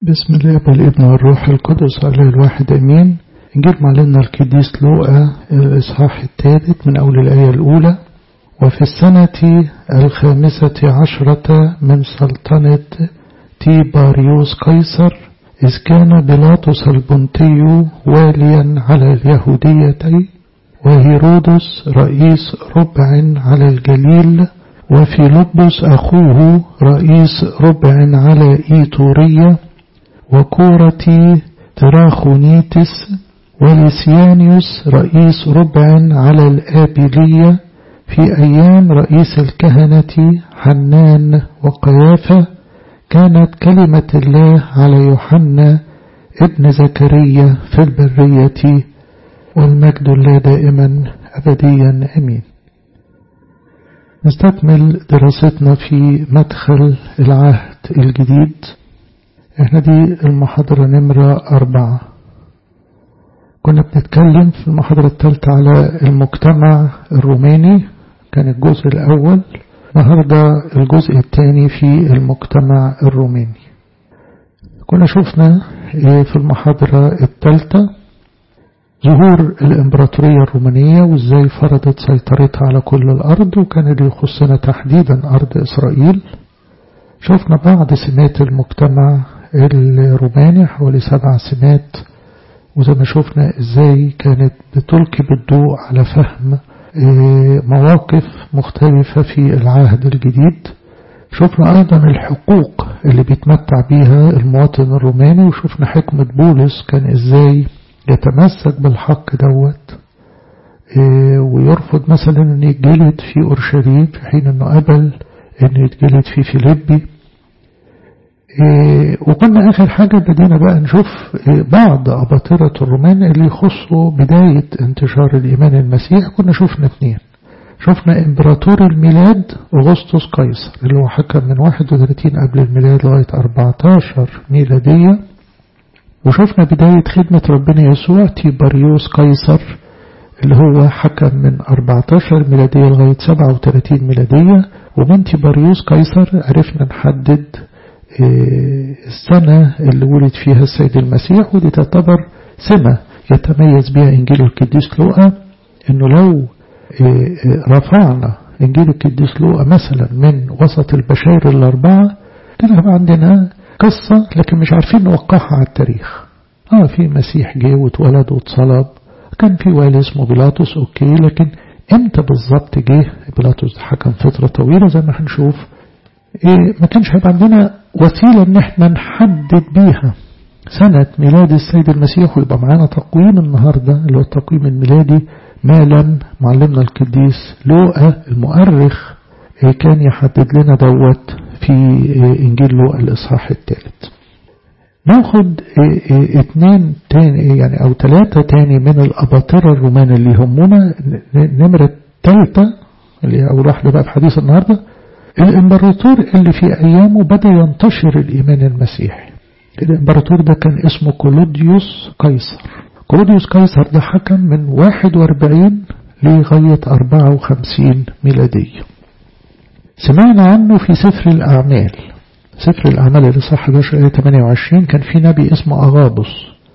بسم الله والابن والروح القدس على الواحد امين نجيب معلنا القديس لوقا الاصحاح الثالث من اول الايه الاولى وفي السنة الخامسة عشرة من سلطنة تيباريوس قيصر إذ كان بيلاطس البنطي واليا على اليهودية وهيرودس رئيس ربع على الجليل وفيلبس أخوه رئيس ربع على إيتورية وكورة تراخونيتس وليسيانيوس رئيس ربع على الآبلية في أيام رئيس الكهنة حنان وقيافة كانت كلمة الله على يوحنا ابن زكريا في البرية والمجد الله دائما أبديا أمين نستكمل دراستنا في مدخل العهد الجديد احنا دي المحاضرة نمرة أربعة كنا بنتكلم في المحاضرة الثالثة على المجتمع الروماني كان الجزء الأول النهاردة الجزء الثاني في المجتمع الروماني كنا شفنا في المحاضرة الثالثة ظهور الإمبراطورية الرومانية وإزاي فرضت سيطرتها على كل الأرض وكان اللي يخصنا تحديدا أرض إسرائيل شفنا بعض سمات المجتمع الروماني حوالي سبع سمات وزي ما شفنا إزاي كانت بتلقي بالضوء على فهم مواقف مختلفة في العهد الجديد شفنا أيضا الحقوق اللي بيتمتع بيها المواطن الروماني وشفنا حكمة بولس كان إزاي يتمسك بالحق دوت ويرفض مثلا أن يتجلد في أورشليم في حين أنه قبل أن يتجلد في فيليبي وقلنا آخر حاجة بدينا بقى نشوف بعض أباطرة الرومان اللي يخصوا بداية انتشار الإيمان المسيح كنا شفنا اثنين شفنا إمبراطور الميلاد أغسطس قيصر اللي هو حكم من 31 قبل الميلاد لغاية 14 ميلادية وشفنا بداية خدمة ربنا يسوع تيبريوس قيصر اللي هو حكم من 14 ميلادية لغاية 37 ميلادية ومن تيبريوس قيصر عرفنا نحدد السنة اللي ولد فيها السيد المسيح ودي تعتبر سمة يتميز بها إنجيل القديس لوقا إنه لو رفعنا إنجيل القديس لوقا مثلا من وسط البشائر الأربعة كان عندنا قصة لكن مش عارفين نوقعها على التاريخ اه في مسيح جه واتولد واتصلب كان في والي اسمه بيلاطس اوكي لكن امتى بالظبط جه بيلاطس حكم فترة طويلة زي ما هنشوف إيه ما كانش هيبقى عندنا وسيلة ان احنا نحدد بيها سنة ميلاد السيد المسيح ويبقى معانا تقويم النهاردة اللي هو التقويم الميلادي ما لم معلمنا القديس لوقا المؤرخ إيه كان يحدد لنا دوت في إنجيل لوقا الإصحاح الثالث ناخد اتنين تاني يعني أو ثلاثة تاني من الأباطرة الرومان اللي يهمنا نمرة ثالثة اللي أول واحدة بقى في حديث النهاردة الإمبراطور اللي في أيامه بدأ ينتشر الإيمان المسيحي الإمبراطور ده كان اسمه كولوديوس قيصر كولوديوس قيصر ده حكم من 41 لغاية 54 ميلادية سمعنا عنه في سفر الأعمال سفر الأعمال اللي صح 11 آية 28 كان في نبي اسمه أغابس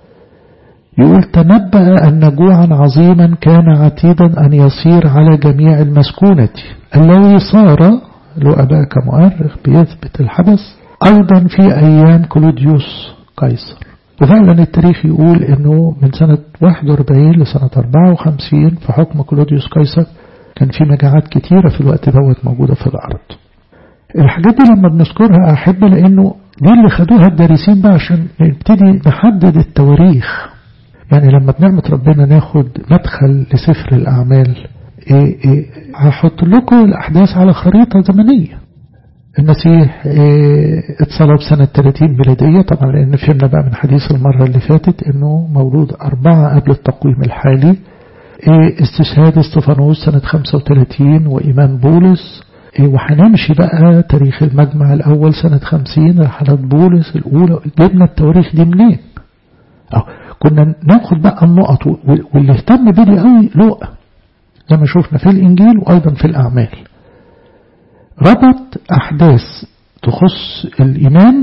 يقول تنبأ أن جوعا عظيما كان عتيدا أن يصير على جميع المسكونة الذي صار له أباء كمؤرخ بيثبت الحدث أيضا في أيام كلوديوس قيصر وفعلا التاريخ يقول أنه من سنة 41 لسنة 54 في حكم كلوديوس قيصر كان في مجاعات كتيرة في الوقت دوت موجودة في الأرض الحاجات دي لما بنذكرها أحب لأنه دي اللي خدوها الدارسين بقى عشان نبتدي نحدد التواريخ يعني لما بنعمة ربنا ناخد مدخل لسفر الأعمال إيه إيه هحط لكم الأحداث على خريطة زمنية المسيح إيه اتصلب سنة 30 ميلادية طبعا لأن فهمنا بقى من حديث المرة اللي فاتت أنه مولود أربعة قبل التقويم الحالي استشهاد استفانوس سنة 35 وإيمان بولس وهنمشي بقى تاريخ المجمع الأول سنة 50 رحلات بولس الأولى جبنا التواريخ دي منين أو كنا ناخد بقى النقط واللي اهتم بيه قوي لوقا زي ما شفنا في الإنجيل وأيضا في الأعمال ربط أحداث تخص الإيمان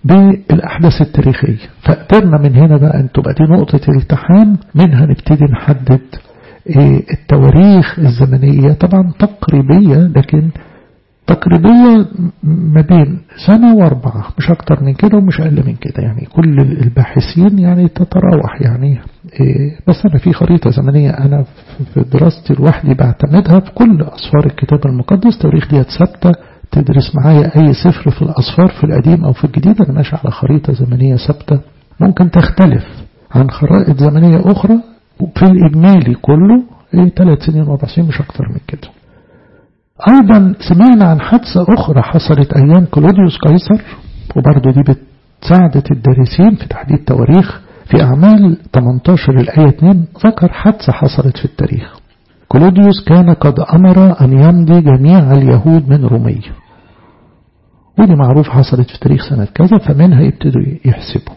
بالأحداث التاريخية فقدرنا من هنا بقى أن تبقى دي نقطة الالتحام منها نبتدي نحدد التواريخ الزمنية طبعا تقريبية لكن تقريبية ما بين سنة واربعة مش أكتر من كده ومش أقل من كده يعني كل الباحثين يعني تتراوح يعني بس أنا في خريطة زمنية أنا في دراستي لوحدي بعتمدها في كل أسفار الكتاب المقدس تواريخ ديت ثابتة تدرس معايا أي سفر في الأسفار في القديم أو في الجديد أنا ماشي على خريطة زمنية ثابتة ممكن تختلف عن خرائط زمنية أخرى في الإجمالي كله ثلاث سنين واربع سنين مش أكتر من كده أيضا سمعنا عن حادثة أخرى حصلت أيام كلوديوس قيصر وبرضه دي بتساعدت الدارسين في تحديد تواريخ في أعمال 18 الآية 2 ذكر حادثة حصلت في التاريخ كلوديوس كان قد أمر أن يمضي جميع اليهود من رومية ودي معروف حصلت في تاريخ سنة كذا فمنها يبتدوا يحسبوا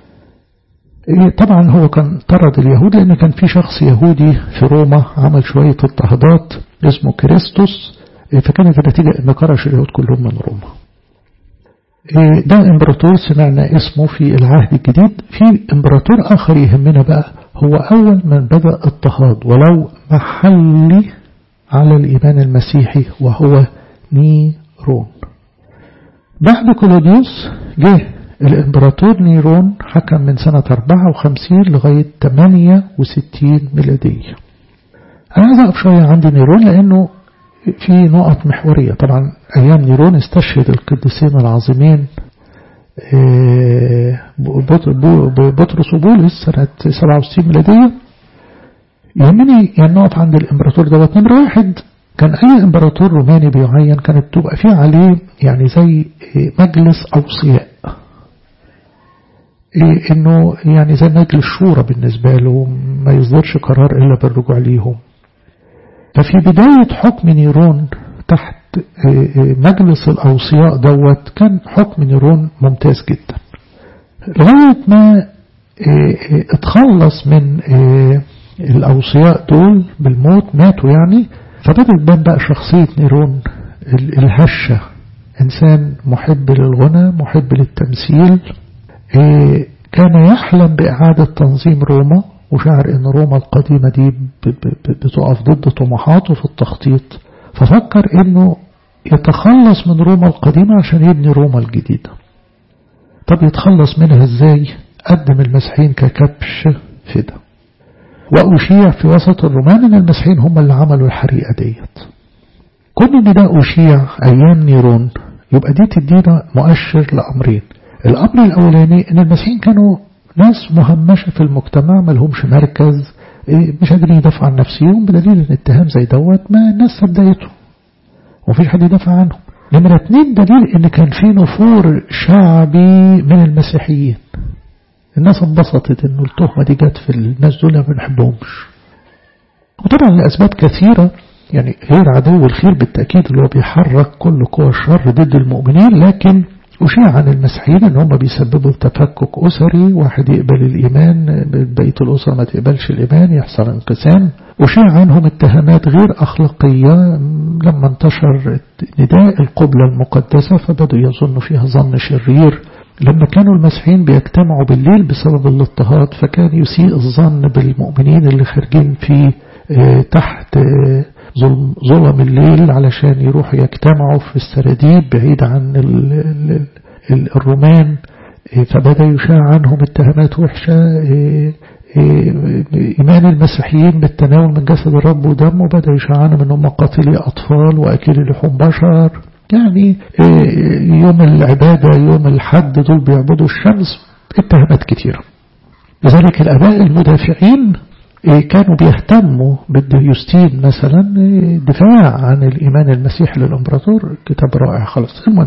طبعا هو كان طرد اليهود لأن كان في شخص يهودي في روما عمل شوية اضطهادات اسمه كريستوس فكانت النتيجة ان كرش اليهود كلهم من روما ده امبراطور سمعنا اسمه في العهد الجديد في امبراطور اخر يهمنا بقى هو اول من بدأ اضطهاد ولو محلي على الايمان المسيحي وهو نيرون بعد كلوديوس جه الامبراطور نيرون حكم من سنة 54 لغاية 68 ميلادية أنا عايز أقف شوية عند نيرون لأنه في نقط محورية طبعا أيام نيرون استشهد القديسين العظيمين بطرس وبولس سنة 67 ميلادية يهمني يعني نقف عند الإمبراطور دوت نمرة واحد كان أي إمبراطور روماني بيعين كانت تبقى فيه عليه يعني زي مجلس أوصياء إنه يعني زي مجلس شورى بالنسبة له ما يصدرش قرار إلا بالرجوع ليهم ففي بداية حكم نيرون تحت مجلس الأوصياء دوت كان حكم نيرون ممتاز جدا لغاية ما اتخلص من الأوصياء دول بالموت ماتوا يعني فبدأ تبان بقى شخصية نيرون الهشة إنسان محب للغنى محب للتمثيل كان يحلم بإعادة تنظيم روما وشعر ان روما القديمة دي بتقف ضد طموحاته في التخطيط ففكر انه يتخلص من روما القديمة عشان يبني روما الجديدة طب يتخلص منها ازاي قدم المسيحيين ككبش فدا وأشيع في وسط الرومان ان المسيحيين هم اللي عملوا الحريقة ديت كل ان ده أشيع أيام نيرون يبقى دي تدينا مؤشر لأمرين الأمر الأولاني ان المسيحيين كانوا ناس مهمشة في المجتمع ما لهمش مركز مش قادرين يدافعوا عن نفسهم بدليل ان اتهام زي دوت ما الناس صدقته ومفيش حد يدافع عنهم نمرة اتنين دليل ان كان في نفور شعبي من المسيحيين الناس انبسطت انه التهمة دي جت في الناس دول ما بنحبهمش وطبعا لأسباب كثيرة يعني غير عدو الخير بالتأكيد اللي هو بيحرك كل قوى الشر ضد المؤمنين لكن وشيع عن المسيحيين ان هم بيسببوا تفكك اسري واحد يقبل الايمان بقيه الاسره ما تقبلش الايمان يحصل انقسام وشيع عنهم اتهامات غير اخلاقيه لما انتشر نداء القبله المقدسه فبدوا يظنوا فيها ظن شرير لما كانوا المسيحيين بيجتمعوا بالليل بسبب الاضطهاد فكان يسيء الظن بالمؤمنين اللي خارجين في تحت ظلم, ظلم الليل علشان يروحوا يجتمعوا في السراديب بعيد عن ال ال ال الرومان فبدأ يشاع عنهم اتهامات وحشة إيمان المسيحيين بالتناول من جسد الرب ودمه بدأ يشاع عنهم أنهم قاتلي أطفال وأكل لحوم بشر يعني يوم العبادة يوم الحد دول بيعبدوا الشمس اتهامات كتيرة لذلك الأباء المدافعين كانوا بيهتموا بالديوستين مثلا دفاع عن الإيمان المسيحي للإمبراطور كتاب رائع خلاص المهم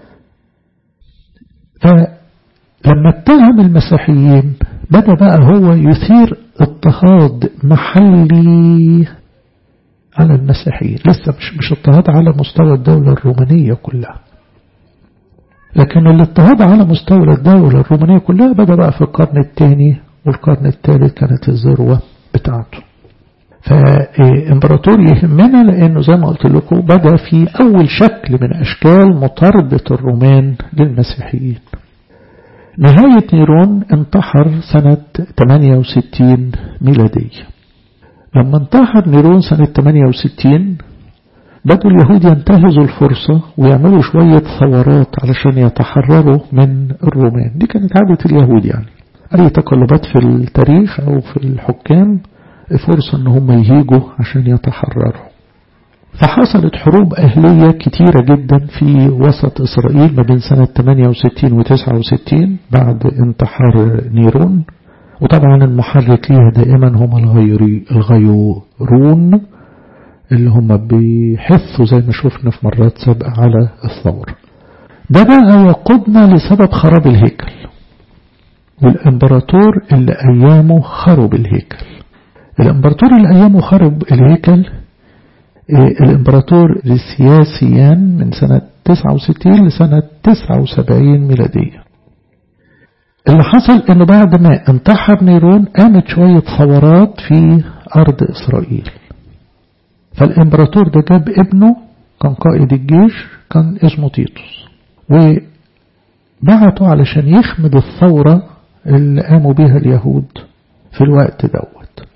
فلما اتهم المسيحيين بدأ بقى هو يثير اضطهاد محلي على المسيحيين لسه مش مش اضطهاد على مستوى الدولة الرومانية كلها لكن الاضطهاد على مستوى الدولة الرومانية كلها بدأ بقى في القرن الثاني والقرن الثالث كانت الذروة بتاعته فامبراطور يهمنا لانه زي ما قلت لكم بدا في اول شكل من اشكال مطاردة الرومان للمسيحيين نهاية نيرون انتحر سنة 68 ميلادية لما انتحر نيرون سنة 68 بدوا اليهود ينتهزوا الفرصة ويعملوا شوية ثورات علشان يتحرروا من الرومان دي كانت عادة اليهود يعني أي تقلبات في التاريخ أو في الحكام فرصة ان هم يهيجوا عشان يتحرروا فحصلت حروب أهلية كتيرة جدا في وسط إسرائيل ما بين سنة 68 و 69 بعد انتحار نيرون وطبعا المحرك ليها دائما هم الغيورون اللي هم بيحثوا زي ما شفنا في مرات سابقة على الثورة ده بقى يقودنا لسبب خراب الهيكل والإمبراطور اللي أيامه خرب الهيكل الإمبراطور اللي أيامه خرب الهيكل الإمبراطور السياسيان من سنة 69 لسنة 79 ميلادية اللي حصل انه بعد ما انتحر نيرون قامت شوية ثورات في أرض إسرائيل فالإمبراطور ده جاب ابنه كان قائد الجيش كان اسمه تيتوس وبعته علشان يخمد الثورة اللي قاموا بها اليهود في الوقت دوت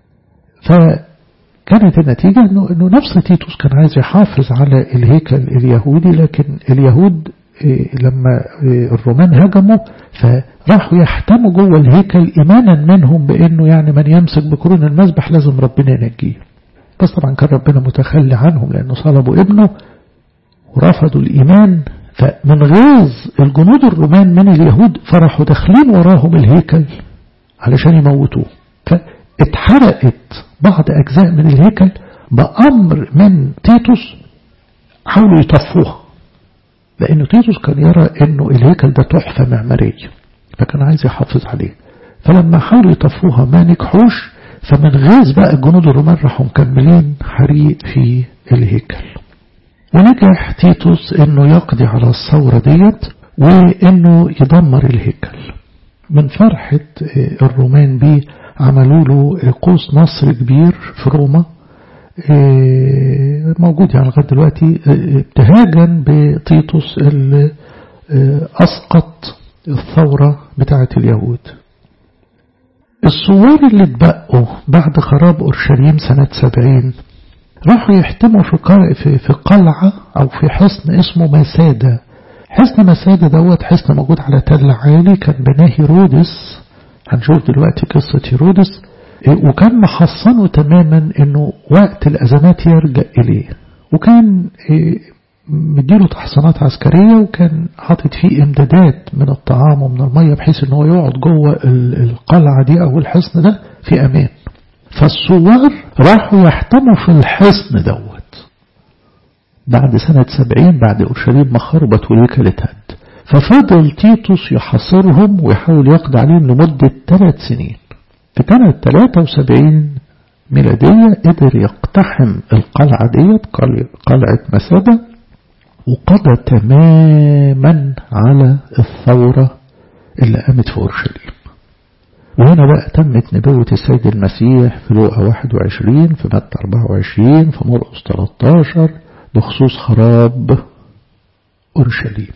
فكانت النتيجة انه, إنه نفس تيتوس كان عايز يحافظ على الهيكل اليهودي لكن اليهود لما الرومان هجموا فراحوا يحتموا جوه الهيكل إيمانا منهم بأنه يعني من يمسك بقرون المذبح لازم ربنا ينجيه بس طبعا كان ربنا متخلي عنهم لأنه صلبوا ابنه ورفضوا الإيمان فمن غيظ الجنود الرومان من اليهود فرحوا داخلين وراهم الهيكل علشان يموتوه فاتحرقت بعض أجزاء من الهيكل بأمر من تيتوس حاولوا يطفوها لأنه تيتوس كان يرى أنه الهيكل ده تحفة معمارية فكان عايز يحافظ عليه فلما حاولوا يطفوها ما نجحوش فمن غيظ بقى الجنود الرومان راحوا مكملين حريق في الهيكل ونجح تيتوس انه يقضي على الثورة ديت وانه يدمر الهيكل من فرحة الرومان بيه عملوا له قوس نصر كبير في روما موجود يعني لغاية دلوقتي ابتهاجا بتيتوس اللي أسقط الثورة بتاعة اليهود الثوار اللي اتبقوا بعد خراب أورشليم سنة سبعين راحوا يحتموا في في قلعة أو في حصن اسمه مسادة حصن مسادة دوت حصن موجود على تل عالي كان بناه هيرودس هنشوف دلوقتي قصة هيرودس وكان محصنه تماما انه وقت الازمات يرجع اليه وكان مديله تحصينات عسكرية وكان حاطط فيه امدادات من الطعام ومن المية بحيث ان هو يقعد جوه القلعة دي او الحصن ده في امان فالثوار راحوا يحتموا في الحصن دوت بعد سنة سبعين بعد أورشليم ما خربت والهيكل اتهد ففضل تيتوس يحاصرهم ويحاول يقضي عليهم لمدة ثلاث سنين في سنة 73 ميلادية قدر يقتحم القلعة ديت قلعة مسادة وقضى تماما على الثورة اللي قامت في أورشليم وهنا بقى تمت نبوة السيد المسيح في لوقا 21 في متى 24 في مرقس 13 بخصوص خراب أورشليم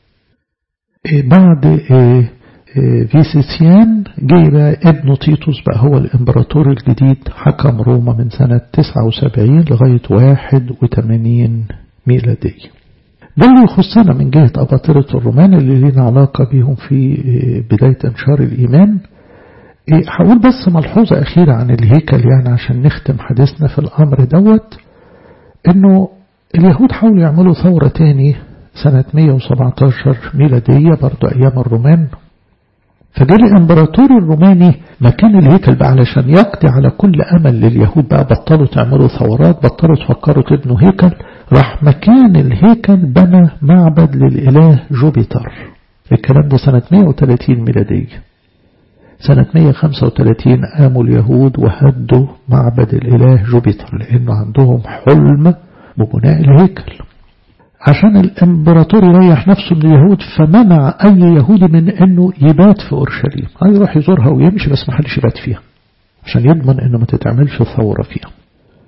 بعد فيسيسيان جه بقى ابنه تيتوس بقى هو الامبراطور الجديد حكم روما من سنة 79 لغاية 81 ميلادية ده اللي يخصنا من جهة أباطرة الرومان اللي لنا علاقة بيهم في بداية انشار الإيمان هقول بس ملحوظة أخيرة عن الهيكل يعني عشان نختم حديثنا في الأمر دوت إنه اليهود حاولوا يعملوا ثورة تاني سنة 117 ميلادية برضو أيام الرومان فجاء الامبراطور الروماني مكان الهيكل بقى علشان يقضي على كل امل لليهود بقى بطلوا تعملوا ثورات بطلوا تفكروا تبنوا هيكل راح مكان الهيكل بنى معبد للاله جوبيتر الكلام ده سنة 130 ميلادية سنة 135 قاموا اليهود وهدوا معبد الاله جوبيتر لانه عندهم حلم ببناء الهيكل عشان الامبراطور يريح نفسه من اليهود فمنع اي يهودي من انه يبات في اورشليم عايز يروح يزورها ويمشي بس ما حدش يبات فيها عشان يضمن انه ما تتعملش ثورة فيها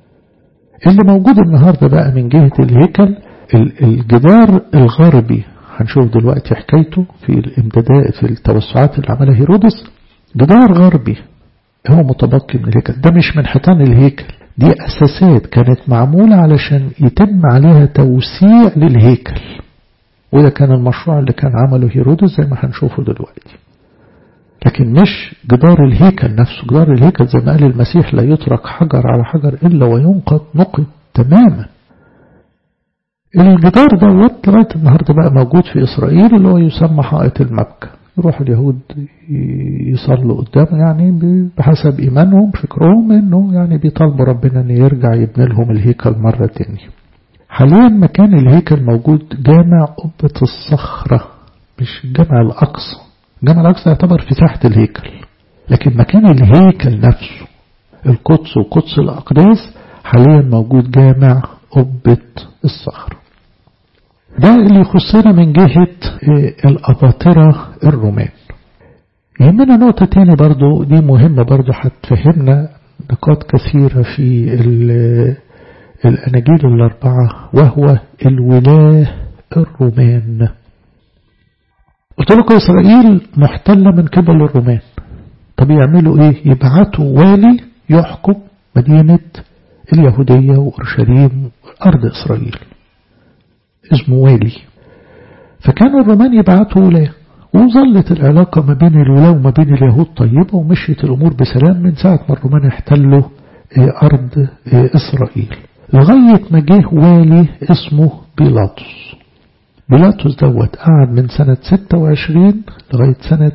اللي موجود النهاردة بقى من جهة الهيكل الجدار الغربي هنشوف دلوقتي حكايته في الامدادات في التوسعات اللي عملها هيرودس جدار غربي هو متبقي من الهيكل ده مش من حيطان الهيكل دي أساسات كانت معمولة علشان يتم عليها توسيع للهيكل وده كان المشروع اللي كان عمله هيرودس زي ما هنشوفه دلوقتي لكن مش جدار الهيكل نفسه جدار الهيكل زي ما قال المسيح لا يترك حجر على حجر إلا وينقض نقد تماما الجدار دوت لغاية النهاردة بقى موجود في إسرائيل اللي هو يسمى حائط المبكى يروح اليهود يصلوا قدامه يعني بحسب إيمانهم فكرهم إنه يعني بيطالبوا ربنا إن يرجع يبني لهم الهيكل مرة تانية حاليا مكان الهيكل موجود جامع قبة الصخرة مش الجامع الأقصى الجامع الأقصى يعتبر في تحت الهيكل لكن مكان الهيكل نفسه القدس وقدس الأقداس حاليا موجود جامع قبة الصخرة ده اللي يخصنا من جهة الأباطرة الرومان يهمنا نقطة تاني برضو دي مهمة برضو هتفهمنا نقاط كثيرة في الأناجيل الأربعة وهو الولاة الرومان قلت لكم إسرائيل محتلة من قبل الرومان طب يعملوا إيه يبعتوا والي يحكم مدينة اليهودية وأورشليم أرض إسرائيل اسمه والي فكانوا الرومان يبعتوا ولاة وظلت العلاقة ما بين الولاة وما بين اليهود طيبة ومشيت الأمور بسلام من ساعة ما الرومان احتلوا أرض إسرائيل لغاية ما جه والي اسمه بيلاطس بيلاطس دوت قعد من سنة 26 لغاية سنة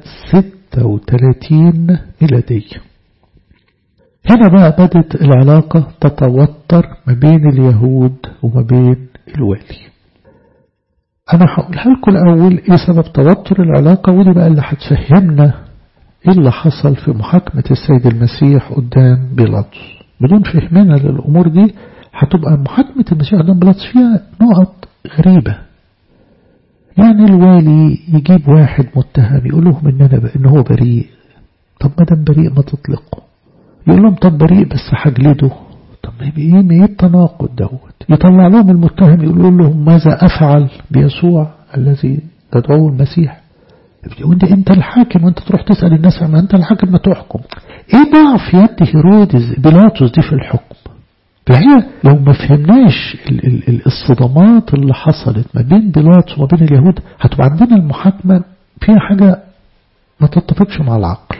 36 ميلادية هنا بقى بدت العلاقة تتوتر ما بين اليهود وما بين الوالي أنا هقولها لكم الأول إيه سبب توتر العلاقة ودي بقى اللي هتفهمنا إيه اللي حصل في محاكمة السيد المسيح قدام بيلاطس بدون فهمنا للأمور دي هتبقى محاكمة المسيح قدام بيلاطس فيها نقط غريبة يعني الوالي يجيب واحد متهم يقول لهم إن أنا إن هو بريء طب ما دام بريء ما تطلقه يقول لهم طب بريء بس هجلده طب ما ايه ايه التناقض دوت يطلع لهم المتهم يقول لهم ماذا افعل بيسوع الذي تدعوه المسيح وانت انت الحاكم وانت تروح تسال الناس ما انت الحاكم ما تحكم ايه ضعف يد هيرودس بيلاطس دي في الحكم فهي لو ما فهمناش ال ال ال الصدمات اللي حصلت ما بين بيلاطس وما بين اليهود هتبقى عندنا المحاكمه فيها حاجه ما تتفقش مع العقل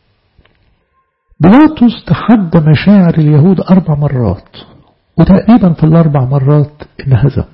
بيلاطس تحدى مشاعر اليهود أربع مرات وتقريبا في الأربع مرات انهزم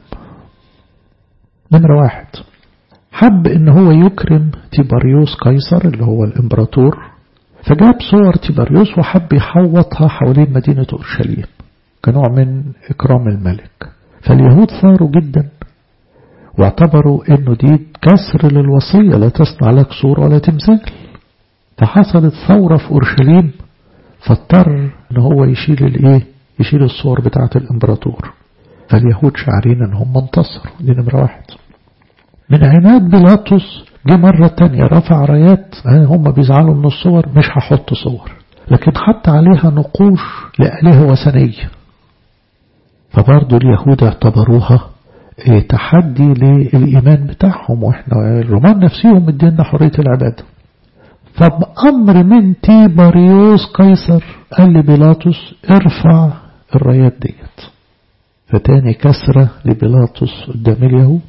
نمرة واحد حب ان هو يكرم تيباريوس قيصر اللي هو الامبراطور فجاب صور تيباريوس وحب يحوطها حوالين مدينة أورشليم كنوع من إكرام الملك فاليهود ثاروا جدا واعتبروا انه دي كسر للوصية لا تصنع لك صورة ولا تمثال فحصلت ثورة في أورشليم فاضطر ان هو يشيل الايه يشيل الصور بتاعة الامبراطور فاليهود شعرين ان هم انتصروا دي نمرة واحد من عناد بيلاطس جه مرة تانية رفع رايات هم بيزعلوا من الصور مش هحط صور لكن حط عليها نقوش لآلهة وثنية فبرضه اليهود اعتبروها ايه تحدي للإيمان بتاعهم واحنا الرومان نفسهم مدينا حرية العبادة فبأمر من تيباريوس قيصر قال لبيلاطس ارفع الرايات ديت فتاني كسرة لبيلاطس قدام اليهود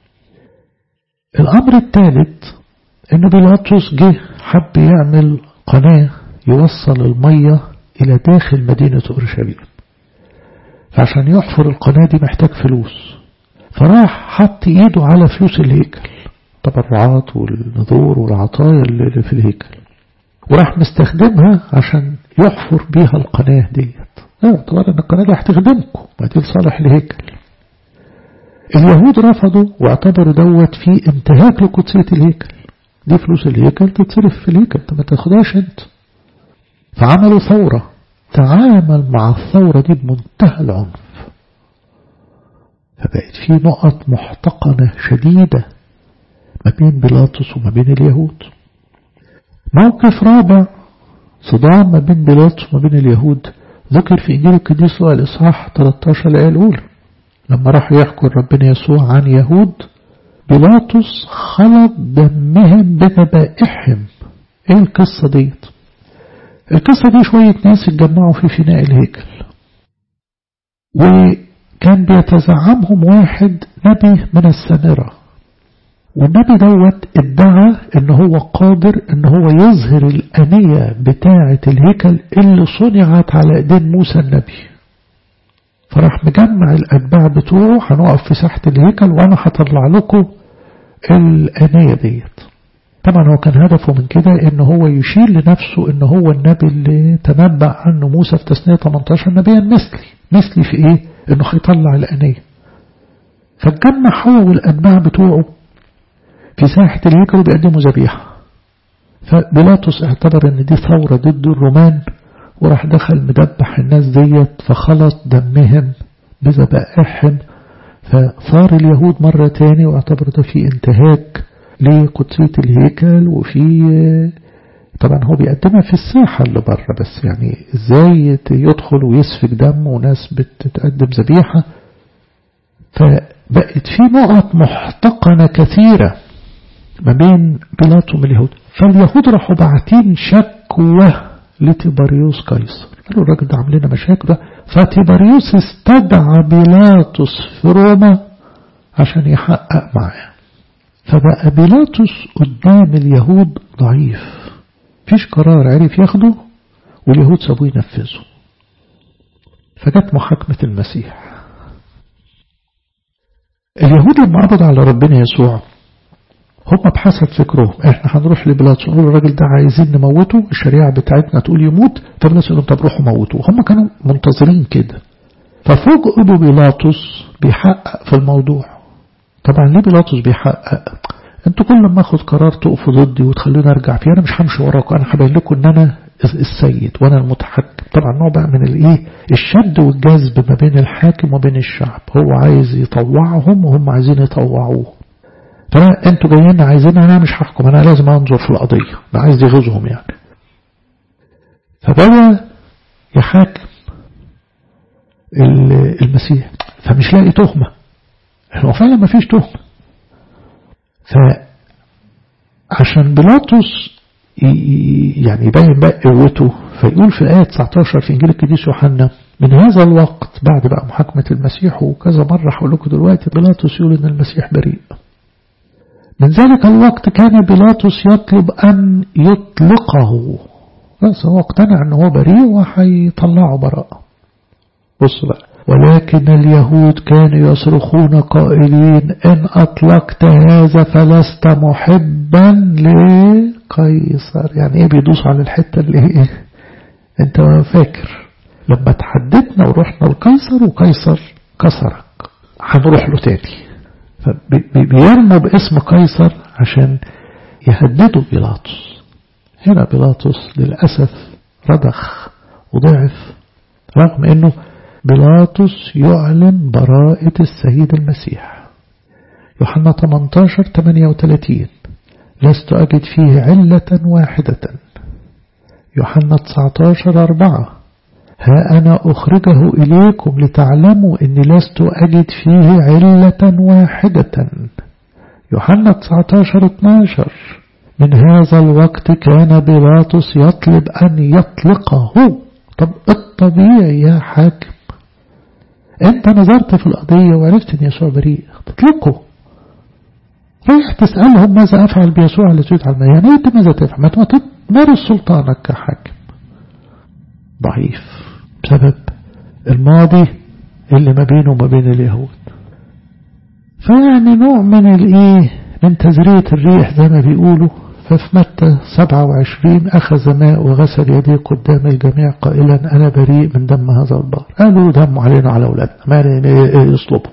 الأمر الثالث إن بيلاطس جه حب يعمل قناة يوصل المية إلى داخل مدينة أورشليم فعشان يحفر القناة دي محتاج فلوس فراح حط إيده على فلوس الهيكل التبرعات والنذور والعطايا اللي في الهيكل وراح مستخدمها عشان يحفر بيها القناة ديت اعتبر ان القناة دي هتخدمكم ما دي لصالح الهيكل اليهود رفضوا واعتبروا دوت في انتهاك لقدسية الهيكل دي فلوس الهيكل تتصرف في الهيكل ما تاخدهاش انت فعملوا ثورة تعامل مع الثورة دي بمنتهى العنف فبقت في نقط محتقنة شديدة ما بين بيلاطس وما بين اليهود موقف رابع صدام ما بين بيلاطس وما بين اليهود ذكر في إنجيل القديس لوقا الإصحاح 13 الآية الأولى لما راحوا يحكوا ربنا يسوع عن يهود بيلاطس خلط دمهم بذبائحهم ايه القصة ديت القصة دي شوية ناس اتجمعوا في فناء الهيكل وكان بيتزعمهم واحد نبي من السامرة والنبي دوت ادعى ان هو قادر ان هو يظهر الانية بتاعة الهيكل اللي صنعت على ايدين موسى النبي فراح مجمع الاتباع بتوعه هنقف في ساحة الهيكل وانا هطلع لكم الانية ديت طبعا هو كان هدفه من كده ان هو يشير لنفسه ان هو النبي اللي تنبأ عنه موسى في تسنية 18 نبيا مثلي مثلي في ايه انه هيطلع الانية فاتجمع هو والاتباع بتوعه في ساحة الهيكل بيقدموا ذبيحة فبيلاطس اعتبر ان دي ثورة ضد الرومان وراح دخل مدبح الناس ديت فخلط دمهم بذبائحهم فثار اليهود مرة تاني واعتبر ده في انتهاك لقدسية الهيكل وفي طبعا هو بيقدمها في الساحة اللي بره بس يعني ازاي يدخل ويسفك دم وناس بتتقدم ذبيحة فبقت في نقط محتقنة كثيرة ما بين بيلاطس واليهود فاليهود راحوا باعتين شكوى لتيبريوس قيصر قالوا الراجل ده عامل لنا مشاكل ده فتيبريوس استدعى بيلاطس في روما عشان يحقق معاه فبقى بيلاطس قدام اليهود ضعيف فيش قرار عرف ياخده واليهود سابوه ينفذه فجت محاكمة المسيح اليهود لما قبضوا على ربنا يسوع هم بحسب فكرهم احنا هنروح لبيلاطس نقول الراجل ده عايزين نموته الشريعة بتاعتنا تقول يموت فبيلاطس يقول طب روحوا موتوه هم كانوا منتظرين كده ففوجئوا ببيلاطس بيحقق في الموضوع طبعا ليه بيلاطس بيحقق انتوا كل ما اخد قرار تقفوا ضدي وتخلوني ارجع فيه انا مش همشي وراكم انا هبين لكم ان انا السيد وانا المتحكم طبعا نوع بقى من الايه الشد والجذب ما بين الحاكم وبين الشعب هو عايز يطوعهم وهم عايزين يطوعوه فانتوا جايين عايزين انا مش هحكم انا لازم انظر في القضيه انا عايز يغيظهم يعني فبدا يحاكم المسيح فمش لاقي تهمه هو فعلا ما فيش تهمه فعشان بيلاطس يعني يبين بقى قوته فيقول في آية 19 في إنجيل القديس يوحنا من هذا الوقت بعد بقى محاكمة المسيح وكذا مرة هقول لكم دلوقتي بيلاطس يقول إن المسيح بريء من ذلك الوقت كان بيلاطس يطلب أن يطلقه بس هو اقتنع أنه هو بريء وهيطلعه براءة بص بقى ولكن اليهود كانوا يصرخون قائلين إن أطلقت هذا فلست محبا لقيصر يعني إيه بيدوس على الحتة اللي إيه أنت فاكر لما تحددنا ورحنا لقيصر وقيصر كسرك هنروح له تاني فبيرموا باسم قيصر عشان يهددوا بيلاطس هنا بيلاطس للأسف رضخ وضعف رغم أنه بيلاطس يعلن براءة السيد المسيح يوحنا 18 38 لست أجد فيه علة واحدة يوحنا 19 4 ها أنا أخرجه إليكم لتعلموا أني لست أجد فيه علة واحدة يوحنا 19 12 من هذا الوقت كان بيلاطس يطلب أن يطلقه طب الطبيعي يا حاكم انت نظرت في القضية وعرفت ان يسوع بريء تطلقه رايح تسألهم ماذا أفعل بيسوع الذي يدعى الميان انت ماذا تفعل ما تمارس سلطانك كحاكم ضعيف بسبب الماضي اللي ما بينه وما بين اليهود فيعني نوع من الايه من تزرية الريح زي ما بيقولوا ففي متى 27 أخذ ماء وغسل يديه قدام الجميع قائلا أنا بريء من دم هذا البار قالوا دموا علينا على أولادنا ما يصلبوا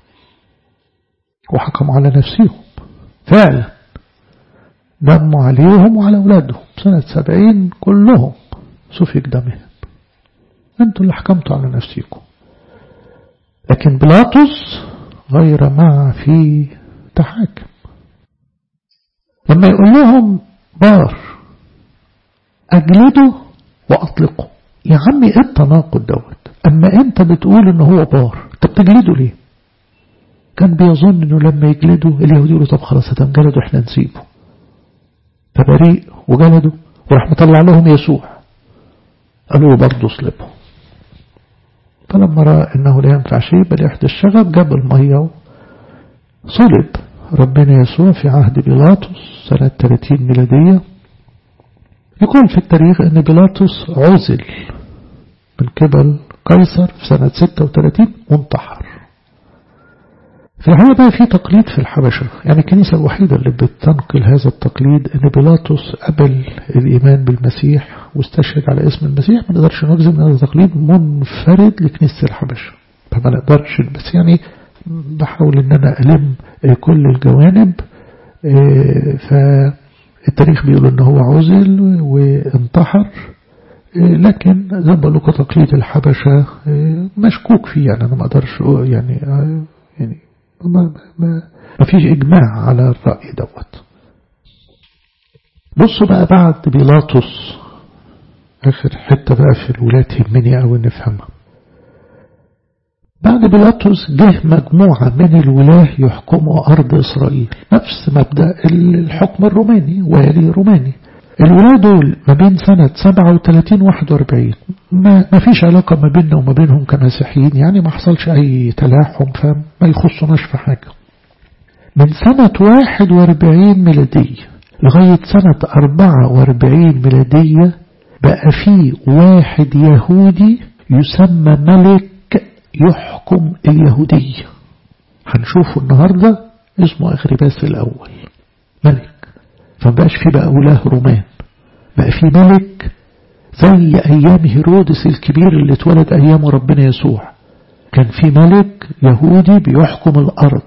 وحكموا على نفسهم فعلا دموا عليهم وعلى أولادهم سنة سبعين كلهم سفك دمهم أنتوا اللي حكمتوا على نفسكم لكن بلاطس غير مع في تحاكم لما يقول لهم بار أجلده وأطلقه يا عمي ايه التناقض دوت أما أنت بتقول إن هو بار طب تجلده ليه كان بيظن انه لما يجلدوا اليهود يقولوا طب خلاص هتنجلدوا احنا نسيبه فبريء وجلدوا وراح مطلع لهم يسوع قالوا له برضه اصلبه فلما رأى انه لا ينفع شيء بل يحدث الشغب جاب المية صلب ربنا يسوع في عهد بيلاطس سنة 30 ميلادية يقول في التاريخ ان بيلاطس عزل من قبل قيصر في سنة 36 وانتحر في الحقيقة بقى في تقليد في الحبشة يعني الكنيسة الوحيدة اللي بتنقل هذا التقليد ان بيلاطس قبل الإيمان بالمسيح واستشهد على اسم المسيح ما نقدرش نجزم ان هذا تقليد منفرد لكنيسة الحبشة فما نقدرش بس يعني بحاول ان انا ألم كل الجوانب فالتاريخ بيقول ان هو عزل وانتحر لكن زي ما بقول لكم تقليد الحبشة مشكوك فيه يعني انا ما اقدرش يعني يعني ما, ما, ما فيش اجماع على الرأي دوت بصوا بقى بعد بيلاطس اخر حتة بقى في الولاة تهمني قوي نفهمها بعد بيلاطس جه مجموعة من الولاة يحكموا أرض إسرائيل نفس مبدأ الحكم الروماني والي روماني الولاة دول ما بين سنة 37 41 ما, ما فيش علاقة ما بيننا وما بينهم كمسيحيين يعني ما حصلش أي تلاحم فما يخصناش في حاجة من سنة 41 ميلادية لغاية سنة 44 ميلادية بقى في واحد يهودي يسمى ملك يحكم اليهودية هنشوفه النهاردة اسمه أغرباس الأول ملك فمبقاش في بقى ولاة رومان بقى في ملك زي أيام هيرودس الكبير اللي اتولد أيام ربنا يسوع كان في ملك يهودي بيحكم الأرض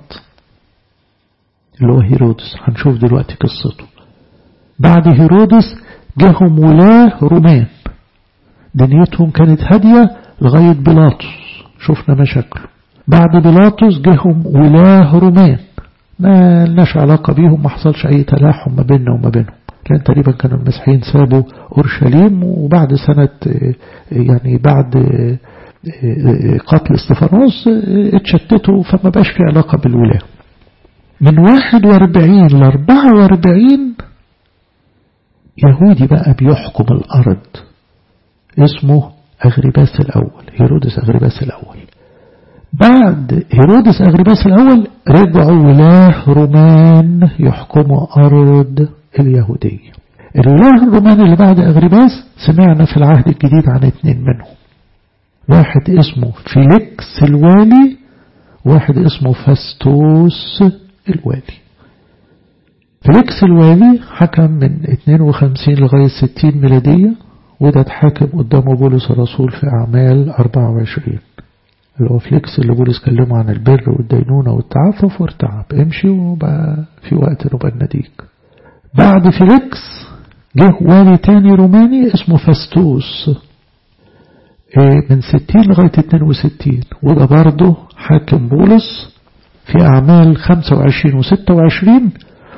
اللي هو هيرودس هنشوف دلوقتي قصته بعد هيرودس جاهم ولاة رومان دنيتهم كانت هادية لغاية بيلاطس شفنا مشاكله بعد بيلاطس جاهم ولاة رومان ما لناش علاقة بيهم ما حصلش أي تلاحم ما بيننا وما بينهم لأن تقريبا كانوا المسيحيين سابوا أورشليم وبعد سنة يعني بعد قتل استفانوس اتشتتوا فما بقاش في علاقة بالولاة من 41 ل 44 يهودي بقى بيحكم الأرض اسمه أغرباس الأول هيرودس أغرباس الأول بعد هيرودس أغرباس الأول رجعوا ولاة رومان يحكموا أرض اليهودية الولاة الرومان اللي بعد أغرباس سمعنا في العهد الجديد عن اتنين منهم واحد اسمه فيليكس الوالي واحد اسمه فاستوس الوالي فيليكس الوالي حكم من 52 لغاية 60 ميلادية وده اتحاكم قدامه بولس الرسول في أعمال 24 اللي هو فليكس اللي بولس كلمه عن البر والدينونة والتعفف وارتعب امشي وبقى في وقت نبقى نديك بعد فليكس جه والي تاني روماني اسمه فاستوس من 60 لغاية 62 وده برضه حاكم بولس في أعمال 25 و 26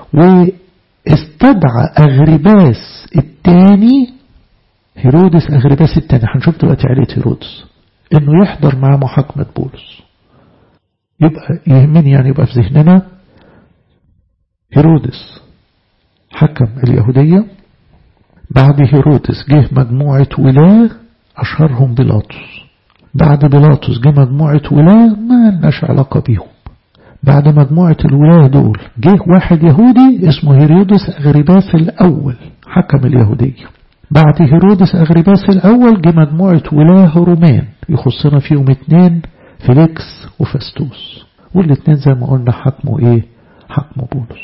واستدعى أغرباس الثاني هيرودس أغرباس الثاني هنشوف دلوقتي عائلة هيرودس انه يحضر مع محاكمة بولس يبقى يهمني يعني يبقى في ذهننا هيرودس حكم اليهودية بعد هيرودس جه مجموعة ولاة أشهرهم بيلاطس بعد بيلاطس جه مجموعة ولاة ما لناش علاقة بيهم بعد مجموعة الولاة دول جه واحد يهودي اسمه هيرودس أغرباس الأول حكم اليهودية بعد هيرودس أغرباس الأول جه مجموعة ولاة رومان يخصنا فيهم اتنين فيليكس وفاستوس والاتنين زي ما قلنا حكموا ايه حكموا بولس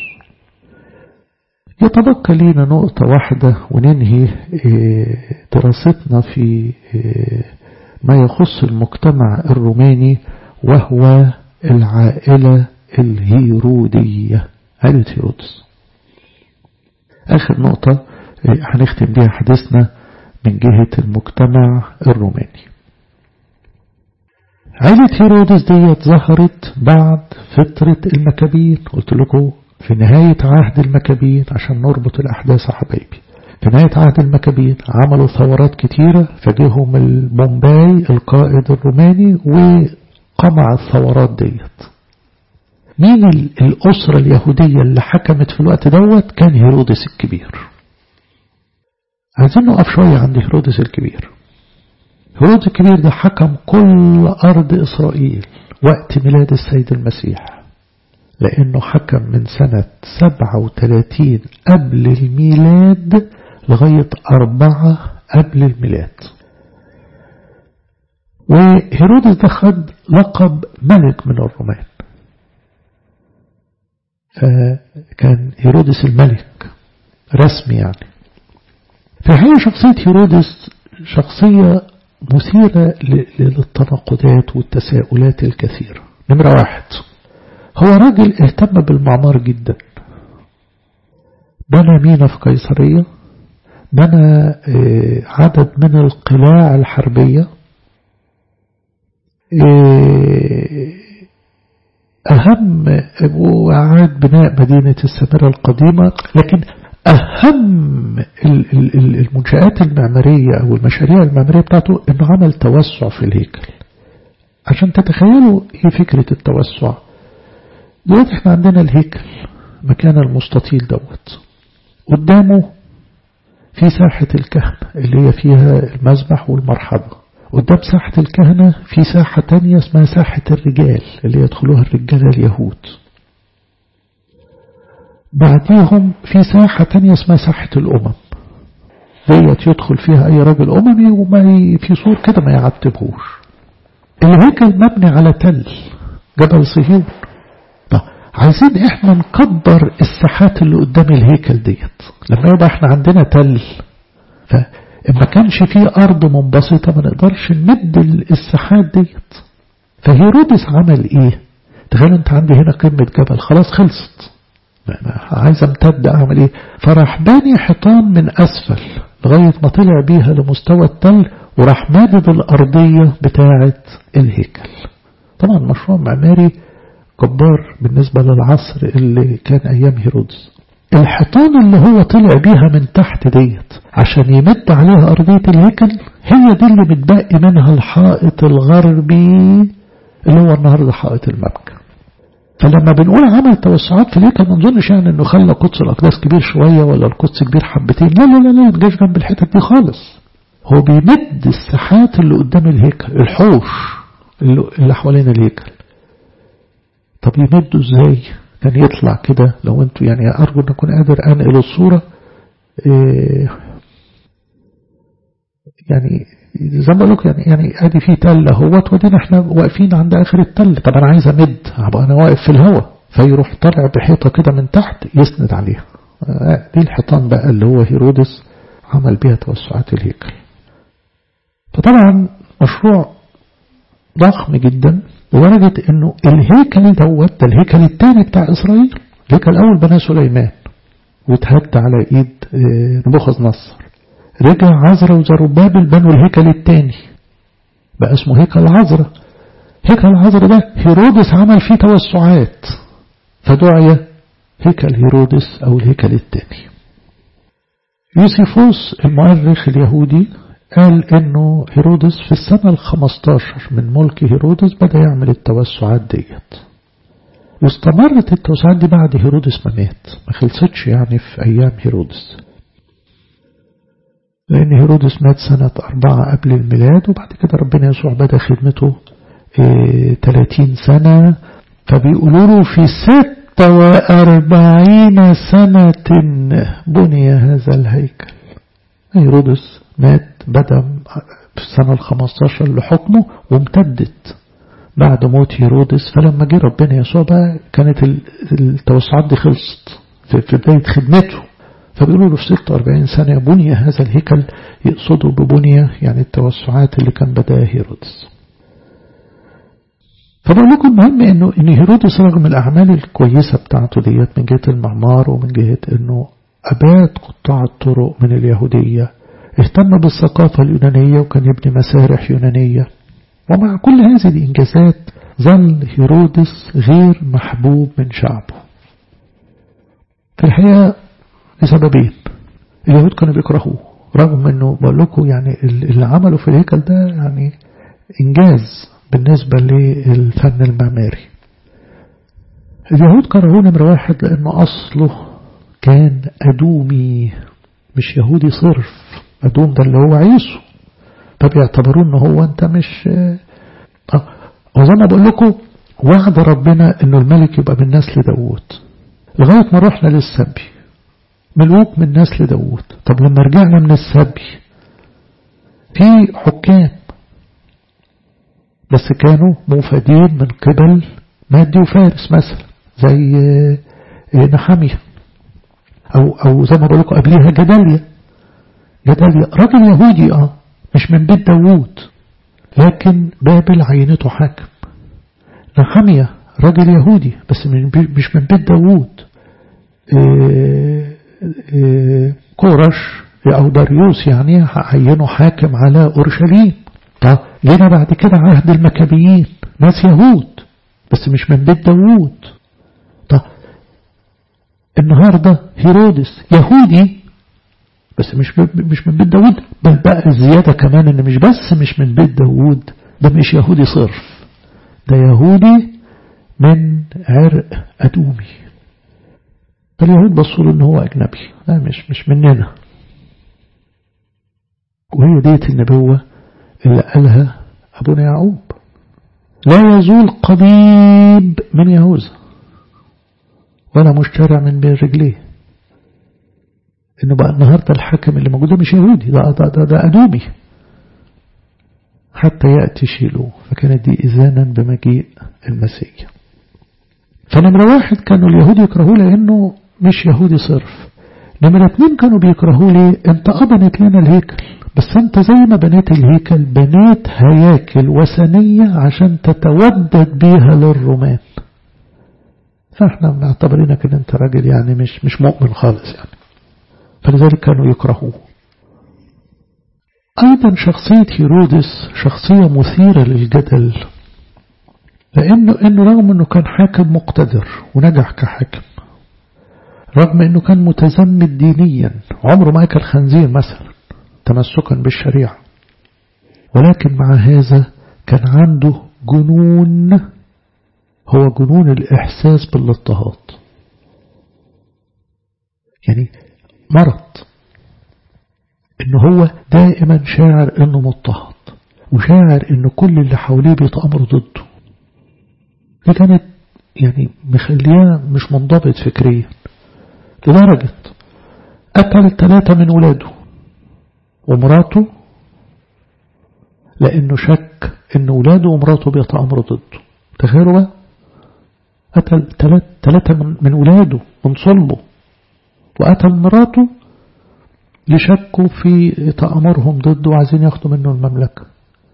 يتبقى لينا نقطة واحدة وننهي إيه دراستنا في إيه ما يخص المجتمع الروماني وهو العائلة الهيرودية عائلة هيرودس آخر نقطة هنختم بها حديثنا من جهة المجتمع الروماني عائلة هيرودس ديت ظهرت بعد فترة المكابين قلت لكم في نهاية عهد المكابين عشان نربط الأحداث حبايبي في نهاية عهد المكابين عملوا ثورات كتيرة فجيهم البومباي القائد الروماني وقمع الثورات ديت مين الأسرة اليهودية اللي حكمت في الوقت دوت كان هيرودس الكبير عايزين نقف شوية عند هيرودس الكبير هيرودس الكبير ده حكم كل أرض إسرائيل وقت ميلاد السيد المسيح لأنه حكم من سنة 37 قبل الميلاد لغاية أربعة قبل الميلاد وهيرودس ده خد لقب ملك من الرومان فكان هيرودس الملك رسمي يعني في الحقيقة شخصية هيرودس شخصية مثيرة للتناقضات والتساؤلات الكثيرة نمرة واحد هو راجل اهتم بالمعمار جدا بنى مينا في قيصرية بنى عدد من القلاع الحربية أهم وأعاد بناء مدينة السامرة القديمة لكن أهم المنشآت المعمارية أو المشاريع المعمارية بتاعته أنه عمل توسع في الهيكل عشان تتخيلوا إيه فكرة التوسع دلوقتي احنا عندنا الهيكل مكان المستطيل دوت قدامه في ساحة الكهنة اللي هي فيها المذبح والمرحبة قدام ساحة الكهنة في ساحة تانية اسمها ساحة الرجال اللي يدخلوها الرجال اليهود بعديهم في ساحة تانية اسمها ساحة الأمم ديت يدخل فيها أي راجل أممي وما في سور كده ما يعتبهوش الهيكل مبني على تل جبل صهيون عايزين احنا نكبر الساحات اللي قدام الهيكل ديت لما يبقى احنا عندنا تل فما كانش فيه أرض منبسطة ما نقدرش نمد الساحات ديت فهيرودس عمل ايه تخيل انت عندي هنا قمة جبل خلاص خلصت عايز امتد اعمل ايه فراح باني حيطان من اسفل لغاية ما طلع بيها لمستوى التل وراح مادد الارضية بتاعة الهيكل طبعا مشروع معماري جبار بالنسبة للعصر اللي كان ايام هيرودس الحيطان اللي هو طلع بيها من تحت ديت عشان يمد عليها ارضية الهيكل هي دي اللي متبقي منها الحائط الغربي اللي هو النهاردة حائط المبكى فلما بنقول عمل توسعات في الهيكل ما نظنش يعني انه خلى قدس الاقداس كبير شويه ولا القدس كبير حبتين لا لا لا لا ما جاش جنب الحتت دي خالص هو بيمد الساحات اللي قدام الهيكل الحوش اللي حوالين الهيكل طب يمدوا ازاي كان يطلع كده لو انتوا يعني ارجو ان اكون قادر انقل الصوره إيه يعني زي ما بقول لكم يعني يعني ادي في تل اهوت ودينا احنا واقفين عند اخر التل طب انا عايز امد هبقى انا واقف في الهواء فيروح طالع بحيطه كده من تحت يسند عليها دي الحيطان بقى اللي هو هيرودس عمل بيها توسعات الهيكل فطبعا مشروع ضخم جدا لدرجة انه الهيكل دوت ده الهيكل الثاني بتاع اسرائيل الهيكل الاول بناه سليمان واتهد على ايد نبوخذ نصر رجع عزرا وزربابل بنوا الهيكل الثاني بقى اسمه هيكل عزرا هيكل عزرا ده هيرودس عمل فيه توسعات فدعي هيكل هيرودس او الهيكل الثاني يوسيفوس المؤرخ اليهودي قال انه هيرودس في السنة الخمستاشر من ملك هيرودس بدأ يعمل التوسعات ديت واستمرت التوسعات دي بعد هيرودس ما مات ما خلصتش يعني في ايام هيرودس لأن هيرودس مات سنة أربعة قبل الميلاد وبعد كده ربنا يسوع بدأ خدمته اه 30 سنة فبيقولوا له في ستة وأربعين سنة بني هذا الهيكل هيرودس مات بدأ في السنة الخمستاشر لحكمه وامتدت بعد موت هيرودس فلما جه ربنا يسوع بقى كانت التوسعات دي خلصت في بداية خدمته فبيقولوا له في 46 سنة بني هذا الهيكل يقصدوا ببنية يعني التوسعات اللي كان بدأها هيرودس فبقول لكم المهم انه ان هيرودس رغم الاعمال الكويسة بتاعته ديت من جهة المعمار ومن جهة انه اباد قطاع الطرق من اليهودية اهتم بالثقافة اليونانية وكان يبني مسارح يونانية ومع كل هذه الانجازات ظل هيرودس غير محبوب من شعبه في الحقيقة لسببين اليهود كانوا بيكرهوه رغم انه بقول لكم يعني اللي عمله في الهيكل ده يعني انجاز بالنسبة للفن المعماري اليهود كرهوه نمرة واحد لأنه أصله كان أدومي مش يهودي صرف أدوم ده اللي هو عيسو فبيعتبروه إنه هو أنت مش آه. وزي ما بقول لكم وعد ربنا إنه الملك يبقى من نسل داوود لغاية ما رحنا للسبي ملوك من نسل داوود طب لما رجعنا من السبي في حكام بس كانوا موفدين من قبل مادي وفارس مثلا زي نحامية أو, أو زي ما بقول لكم قبليها جداليا جداليا راجل يهودي اه مش من بيت داوود لكن بابل عينته حاكم نحامية راجل يهودي بس مش من بيت داوود إيه إيه كورش أو داريوس يعني عينه حاكم على أورشليم طب جينا بعد كده عهد المكابيين ناس يهود بس مش من بيت داوود طب النهاردة هيرودس يهودي بس مش مش من بيت داوود بل بقى الزيادة كمان ان مش بس مش من بيت داوود ده مش يهودي صرف ده يهودي من عرق أدومي فاليهود بصوا له ان هو أجنبي لا مش مش مننا وهي ديت النبوة اللي قالها أبونا يعقوب لا يزول قضيب من يهوذا ولا مشترع من بين رجليه انه بقى النهاردة الحاكم اللي موجود مش يهودي ده, ده, ده, ده أدومي حتى يأتي شيلو فكانت دي إذانا بمجيء المسيح فنمرة واحد كانوا اليهود يكرهوه لأنه مش يهودي صرف نمرة اتنين كانوا بيكرهوه ليه انت أبنت لنا الهيكل بس انت زي ما بنيت الهيكل بنيت هياكل وثنية عشان تتودد بيها للرومان فاحنا معتبرينك ان انت راجل يعني مش مش مؤمن خالص يعني فلذلك كانوا يكرهوه أيضا شخصية هيرودس شخصية مثيرة للجدل لأنه إنه رغم أنه كان حاكم مقتدر ونجح كحاكم رغم أنه كان متزمت دينيا عمره ما أكل خنزير مثلا تمسكا بالشريعة ولكن مع هذا كان عنده جنون هو جنون الإحساس بالاضطهاد يعني مرض إن هو دائما شاعر إنه مضطهد وشاعر إن كل اللي حواليه بيتأمروا ضده دي كانت يعني مخلياه مش منضبط فكريا لدرجة قتل ثلاثة من ولاده ومراته لأنه شك إن ولاده ومراته بيتأمروا ضده تخيلوا بقى قتل ثلاثة من ولاده من صلبه وقتل مراته لشكوا في تأمرهم ضده وعايزين ياخدوا منه المملكة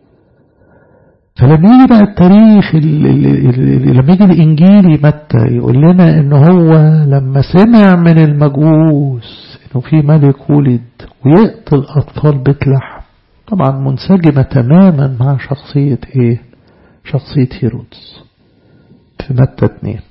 فلما يجي بقى التاريخ لما يجي الإنجيلي متى يقول لنا إن هو لما سمع من المجوس إنه في ملك ولد ويقتل أطفال بيت لحم طبعا منسجمة تماما مع شخصية إيه شخصية هيرودس في متى اتنين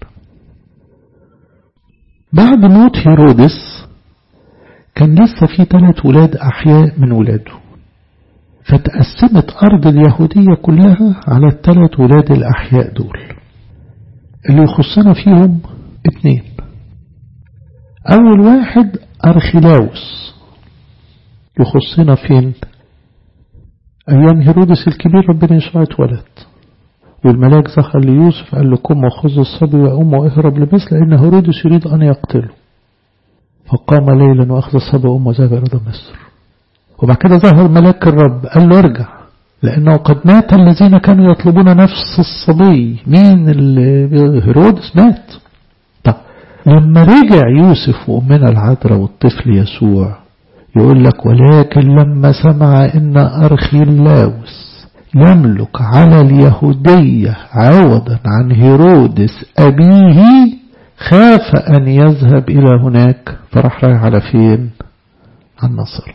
بعد موت هيرودس كان لسه في ثلاث ولاد أحياء من ولاده فتقسمت أرض اليهودية كلها على الثلاث ولاد الأحياء دول اللي يخصنا فيهم اتنين أول واحد أرخلاوس يخصنا فين أيام هيرودس الكبير ربنا يسوع اتولد والملاك ظهر ليوسف قال له قم وخذ الصبي وأمه واهرب لمصر لأن هيرودس يريد أن يقتله فقام ليلا وأخذ الصبي وأمه وذهب إلى مصر وبعد كده ظهر ملاك الرب قال له ارجع لأنه قد مات الذين كانوا يطلبون نفس الصبي مين اللي هيرودس مات طب لما رجع يوسف وأمنا العذراء والطفل يسوع يقول لك ولكن لما سمع إن أرخيلاوس يملك على اليهودية عوضا عن هيرودس أبيه خاف أن يذهب إلى هناك فراح رايح على فين عن مصر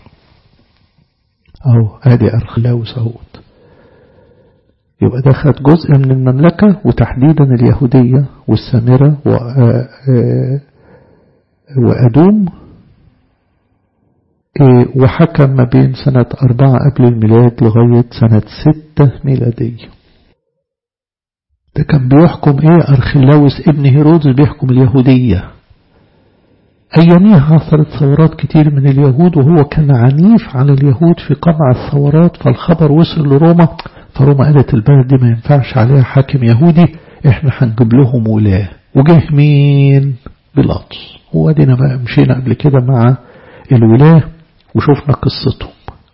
أو ادي أرخلاوس أهوت يبقى ده خد جزء من المملكة وتحديدا اليهودية والسامرة وأدوم وحكم ما بين سنة أربعة قبل الميلاد لغاية سنة ستة ميلادية ده كان بيحكم ايه أرخلاوس ابن هيرودس بيحكم اليهودية أياميها حصلت ثورات كتير من اليهود وهو كان عنيف على اليهود في قمع الثورات فالخبر وصل لروما فروما قالت البلد دي ما ينفعش عليها حاكم يهودي احنا هنجيب لهم ولاة وجه مين بيلاطس وادينا بقى مشينا قبل كده مع الولاة وشوفنا قصتهم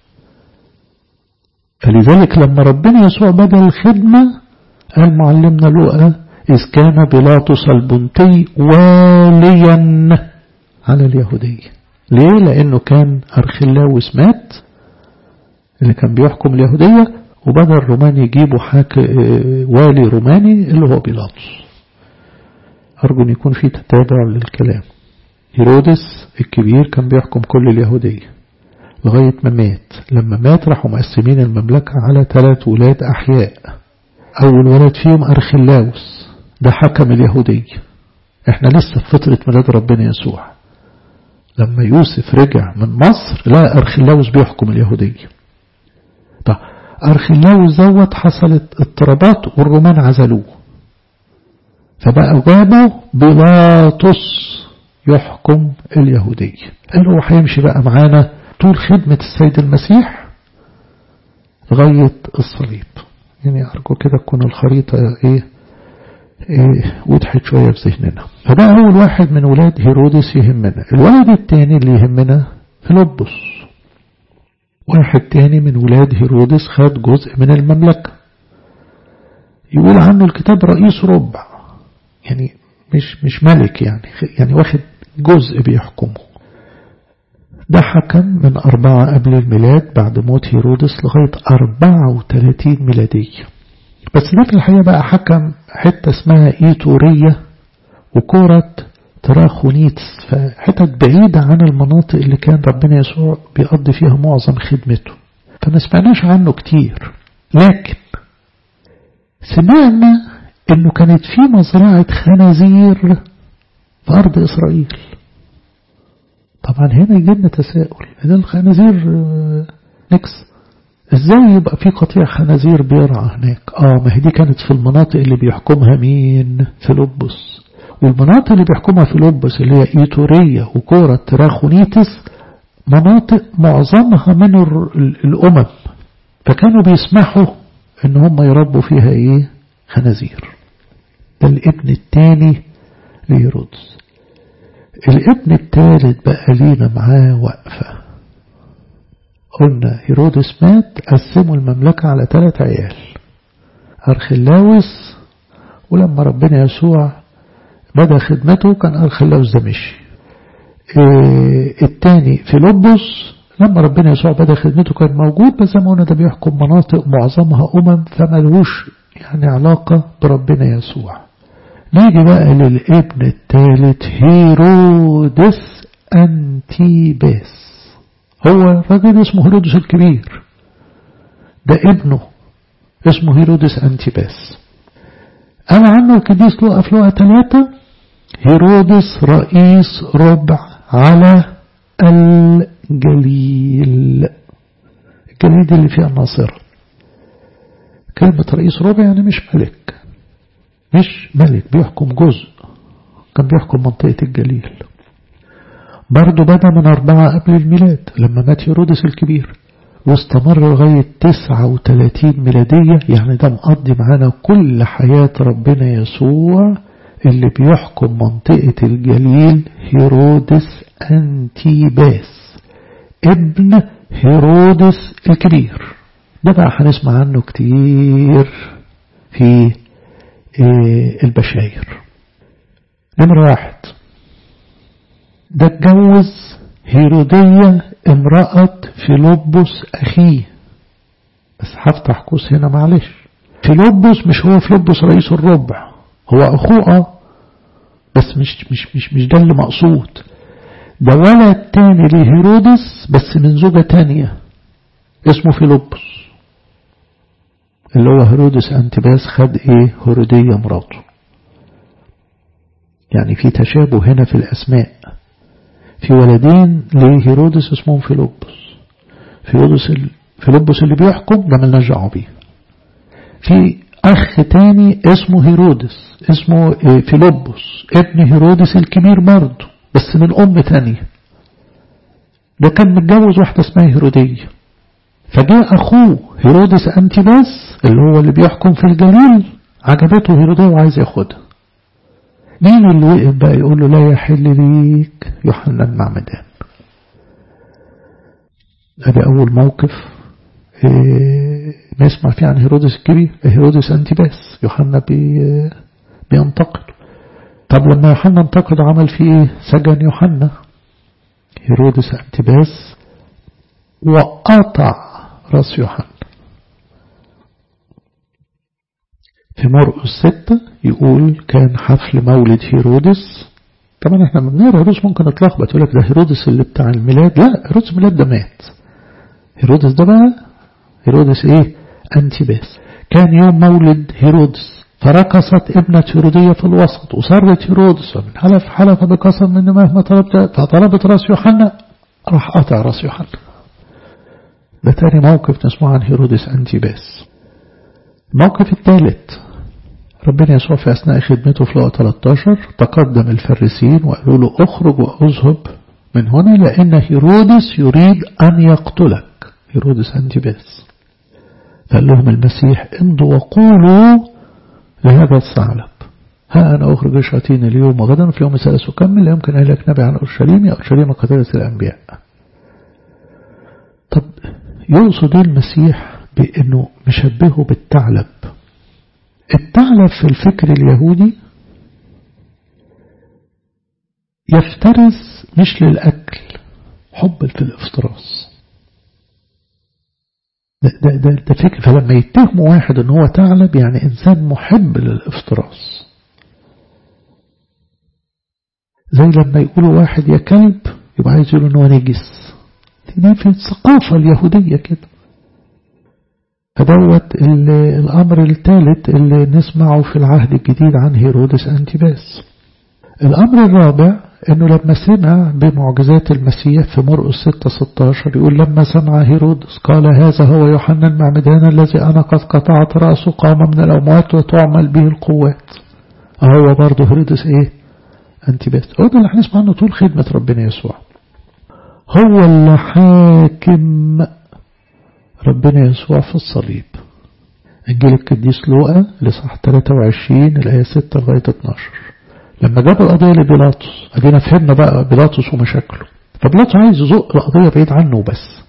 فلذلك لما ربنا يسوع بدأ الخدمة قال معلمنا لوقا إذ كان بيلاطس البنطي واليا على اليهودية ليه؟ لأنه كان أرخلاوس مات اللي كان بيحكم اليهودية وبدأ الرومان يجيبوا حاك والي روماني اللي هو بيلاطس أرجو أن يكون في تتابع للكلام هيرودس الكبير كان بيحكم كل اليهودية لغاية ما مات لما مات راحوا مقسمين المملكة على ثلاث ولاد أحياء أول ولد فيهم أرخلاوس ده حكم اليهودية احنا لسه في فترة ميلاد ربنا يسوع لما يوسف رجع من مصر لا أرخلاوس بيحكم اليهودية طب أرخلاوس دوت حصلت اضطرابات والرومان عزلوه فبقى جابوا بيلاطس يحكم اليهودية قالوا هو هيمشي بقى معانا طول خدمة السيد المسيح لغاية الصليب يعني أرجو كده تكون الخريطة إيه, إيه وضحت شوية في ذهننا فده أول واحد من ولاد هيرودس يهمنا الولد الثاني اللي يهمنا فيلبس واحد تاني من ولاد هيرودس خد جزء من المملكة يقول عنه الكتاب رئيس ربع يعني مش مش ملك يعني يعني واخد جزء بيحكمه ده حكم من أربعة قبل الميلاد بعد موت هيرودس لغاية أربعة وثلاثين ميلادية بس ده في الحقيقة بقى حكم حتة اسمها إيتورية وكورة تراخونيتس فحتت بعيدة عن المناطق اللي كان ربنا يسوع بيقضي فيها معظم خدمته فما سمعناش عنه كتير لكن سمعنا انه كانت في مزرعة خنازير في أرض إسرائيل طبعا هنا يجينا تساؤل ده الخنازير نكس ازاي يبقى في قطيع خنازير بيرعى هناك اه ما هي دي كانت في المناطق اللي بيحكمها مين فيلبس والمناطق اللي بيحكمها فيلبس اللي هي ايتورية وكورة تراخونيتس مناطق معظمها من الأمم فكانوا بيسمحوا ان هم يربوا فيها ايه خنازير ده الابن الثاني لهيرودس الابن الثالث بقى لينا معاه وقفة قلنا هيرودس مات قسموا المملكة على ثلاث عيال أرخلاوس ولما ربنا يسوع بدأ خدمته كان أرخلاوس ده مشي إيه الثاني فيلبس لما ربنا يسوع بدأ خدمته كان موجود بس زي ما قلنا ده بيحكم مناطق معظمها أمم فملهوش يعني علاقة بربنا يسوع نيجي بقى للابن الثالث هيرودس أنتيباس هو راجل اسمه هيرودس الكبير ده ابنه اسمه هيرودس أنتيباس قال عنه القديس لوقا في لوقا ثلاثة هيرودس رئيس ربع على الجليل الجليل دي اللي فيها الناصرة كلمة رئيس ربع يعني مش ملك مش ملك بيحكم جزء كان بيحكم منطقة الجليل برضه بدأ من أربعة قبل الميلاد لما مات هيرودس الكبير واستمر لغاية تسعة وتلاتين ميلادية يعني ده مقضي معانا كل حياة ربنا يسوع اللي بيحكم منطقة الجليل هيرودس أنتيباس ابن هيرودس الكبير ده بقى هنسمع عنه كتير في البشاير نمرة واحد ده اتجوز هيرودية امرأة فيلبس أخيه بس هفتح قوس هنا معلش فيلبس مش هو فيلبس رئيس الربع هو أخوه اه بس مش مش مش مش ده اللي مقصود ده ولد تاني لهيرودس بس من زوجة تانية اسمه فيلبس اللي هو هيرودس أنتباس خد ايه هيرودية مراته يعني في تشابه هنا في الأسماء في ولدين لهيرودس اسمهم فيلبس فيلبس فيلبس اللي بيحكم ده ملناش دعوه بيه في أخ تاني اسمه هيرودس اسمه فيلبس ابن هيرودس الكبير برضه بس من أم تانية ده كان متجوز واحدة اسمها هيرودية فجاء أخوه هيرودس أنتيباس اللي هو اللي بيحكم في الجليل عجبته هيرودية وعايز ياخدها مين اللي وقف بقى يقول له لا يحل ليك يوحنا المعمدان ادي اول موقف إيه نسمع فيه عن هيرودس الكبير هيرودس انتباس يوحنا بي بينتقد طب لما يوحنا انتقد عمل فيه ايه سجن يوحنا هيرودس انتباس وقطع راس يوحنا في مرقس ستة يقول كان حفل مولد هيرودس طبعا احنا لما بنقرا هيرودس ممكن نتلخبط يقول لك ده هيرودس اللي بتاع الميلاد لا هيرودس الميلاد ده مات هيرودس ده بقى هيرودس ايه انتيباس كان يوم مولد هيرودس فرقصت ابنة هيرودية في الوسط وصرت هيرودس ومن حلف حلف بقسم من مهما طلبت فطلبت راس يوحنا راح قطع راس يوحنا ده تاني موقف نسمع عن هيرودس انتيباس الموقف الثالث ربنا يسوع في أثناء خدمته في لقاء 13 تقدم الفريسيين وقالوا له اخرج واذهب من هنا لأن هيرودس يريد أن يقتلك هيرودس أنتباس قال لهم المسيح امضوا وقولوا لهذا الثعلب ها أنا أخرج الشياطين اليوم وغدا في يوم الثالث أكمل لا يمكن أهلك نبي عن أورشليم يا أورشليم قتلة الأنبياء طب يقصد المسيح بأنه مشبهه بالثعلب الثعلب في الفكر اليهودي يفترس مش للأكل حب في الافتراس ده, ده, ده, ده فكر فلما يتهموا واحد ان هو ثعلب يعني انسان محب للافتراس زي لما يقولوا واحد يا كلب يبقى عايز يقولوا ان هو نجس دي في الثقافة اليهودية كده فدوت الأمر الثالث اللي نسمعه في العهد الجديد عن هيرودس أنتباس الأمر الرابع أنه لما سمع بمعجزات المسيح في مرقس 6-16 يقول لما سمع هيرودس قال هذا هو يوحنا المعمدان الذي أنا قد قطعت رأسه قام من الأموات وتعمل به القوات هو برضه هيرودس إيه أنتباس هو ده اللي هنسمع عنه طول خدمة ربنا يسوع هو اللي حاكم ربنا يسوع في الصليب انجيل القديس لوقا لصح 23 الايه 6 لغايه 12 لما جاب القضيه لبيلاطس ادينا فهمنا بقى بيلاطس ومشاكله فبيلاطس عايز يزق القضيه بعيد عنه بس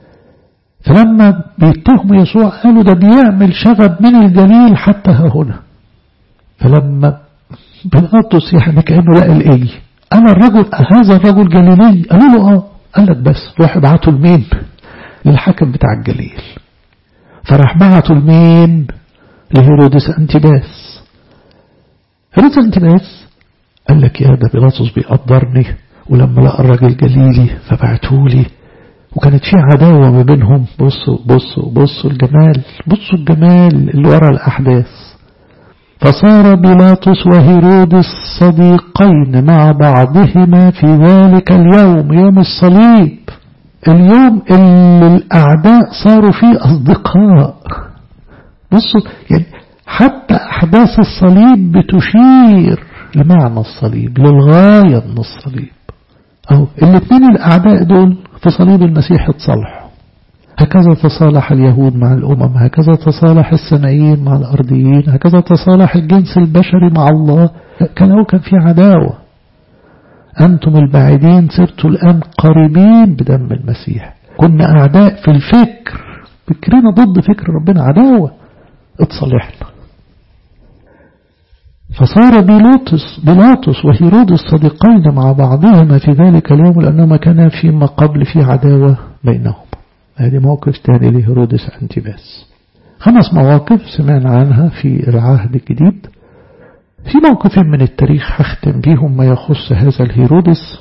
فلما بيتهموا يسوع قالوا ده بيعمل شغب من الجليل حتى ها هنا فلما بيلاطس يعني كانه لقى الايه انا الرجل هذا الرجل جليلي قالوا له اه قال لك بس روح ابعته لمين للحاكم بتاع الجليل فراح بعته لمين لهيرودس انتباس هيرودس انتباس قال لك يا ده بيلاطس بيقدرني ولما لقى الراجل جليلي فبعتهولي وكانت في عداوة ما بينهم بصوا بصوا بصوا الجمال بصوا الجمال اللي ورا الأحداث فصار بيلاطس وهيرودس صديقين مع بعضهما في ذلك اليوم يوم الصليب اليوم اللي الأعداء صاروا فيه أصدقاء بصوا يعني حتى أحداث الصليب بتشير لمعنى الصليب للغاية من الصليب أو الاثنين الأعداء دول في صليب المسيح اتصالحوا هكذا تصالح اليهود مع الأمم هكذا تصالح السمائيين مع الأرضيين هكذا تصالح الجنس البشري مع الله كان هو كان في عداوة أنتم البعيدين صرتوا الآن قريبين بدم المسيح كنا أعداء في الفكر فكرنا ضد فكر ربنا عداوة اتصالحنا فصار بيلاطس بيلاطس وهيرودس صديقين مع بعضهما في ذلك اليوم لأنهما كان فيما قبل في عداوة بينهم هذه موقف ثاني لهيرودس أنتباس خمس مواقف سمعنا عنها في العهد الجديد في موقف من التاريخ هختم بيهم ما يخص هذا الهيرودس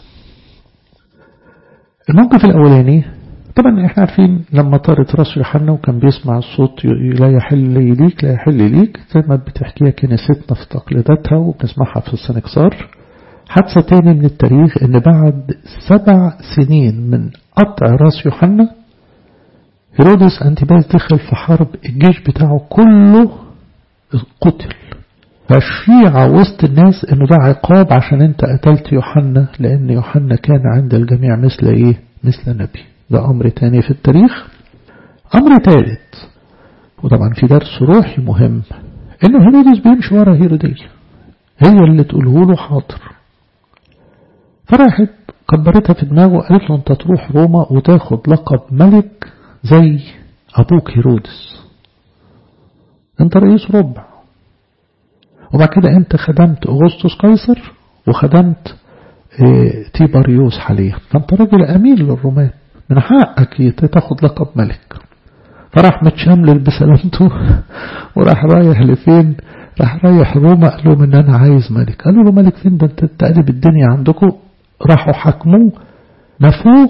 الموقف الأولاني طبعا احنا عارفين لما طارت راس يوحنا وكان بيسمع الصوت لا يحل ليك لا يحل ليك زي ما بتحكيها كنيستنا في تقليداتها وبنسمعها في السنكسار حادثة تاني من التاريخ ان بعد سبع سنين من قطع راس يوحنا هيرودس أنتباس دخل في حرب الجيش بتاعه كله قتل فالشيعة وسط الناس انه ده عقاب عشان انت قتلت يوحنا لان يوحنا كان عند الجميع مثل ايه مثل نبي ده امر تاني في التاريخ امر ثالث وطبعا في درس روحي مهم انه هيرودس بيمشي ورا هيرودية هي اللي تقوله له حاضر فراحت كبرتها في دماغه قالت له انت تروح روما وتاخد لقب ملك زي ابوك هيرودس انت رئيس ربع وبعد كده انت خدمت اغسطس قيصر وخدمت اه تيبريوس حاليا فانت راجل امين للرومان من حقك تاخد لقب ملك فراح متشمل بسلامته وراح رايح لفين راح رايح روما قال لهم ان انا عايز ملك قالوا له ملك فين ده انت تقلب الدنيا عندكم راحوا حكموه نفوه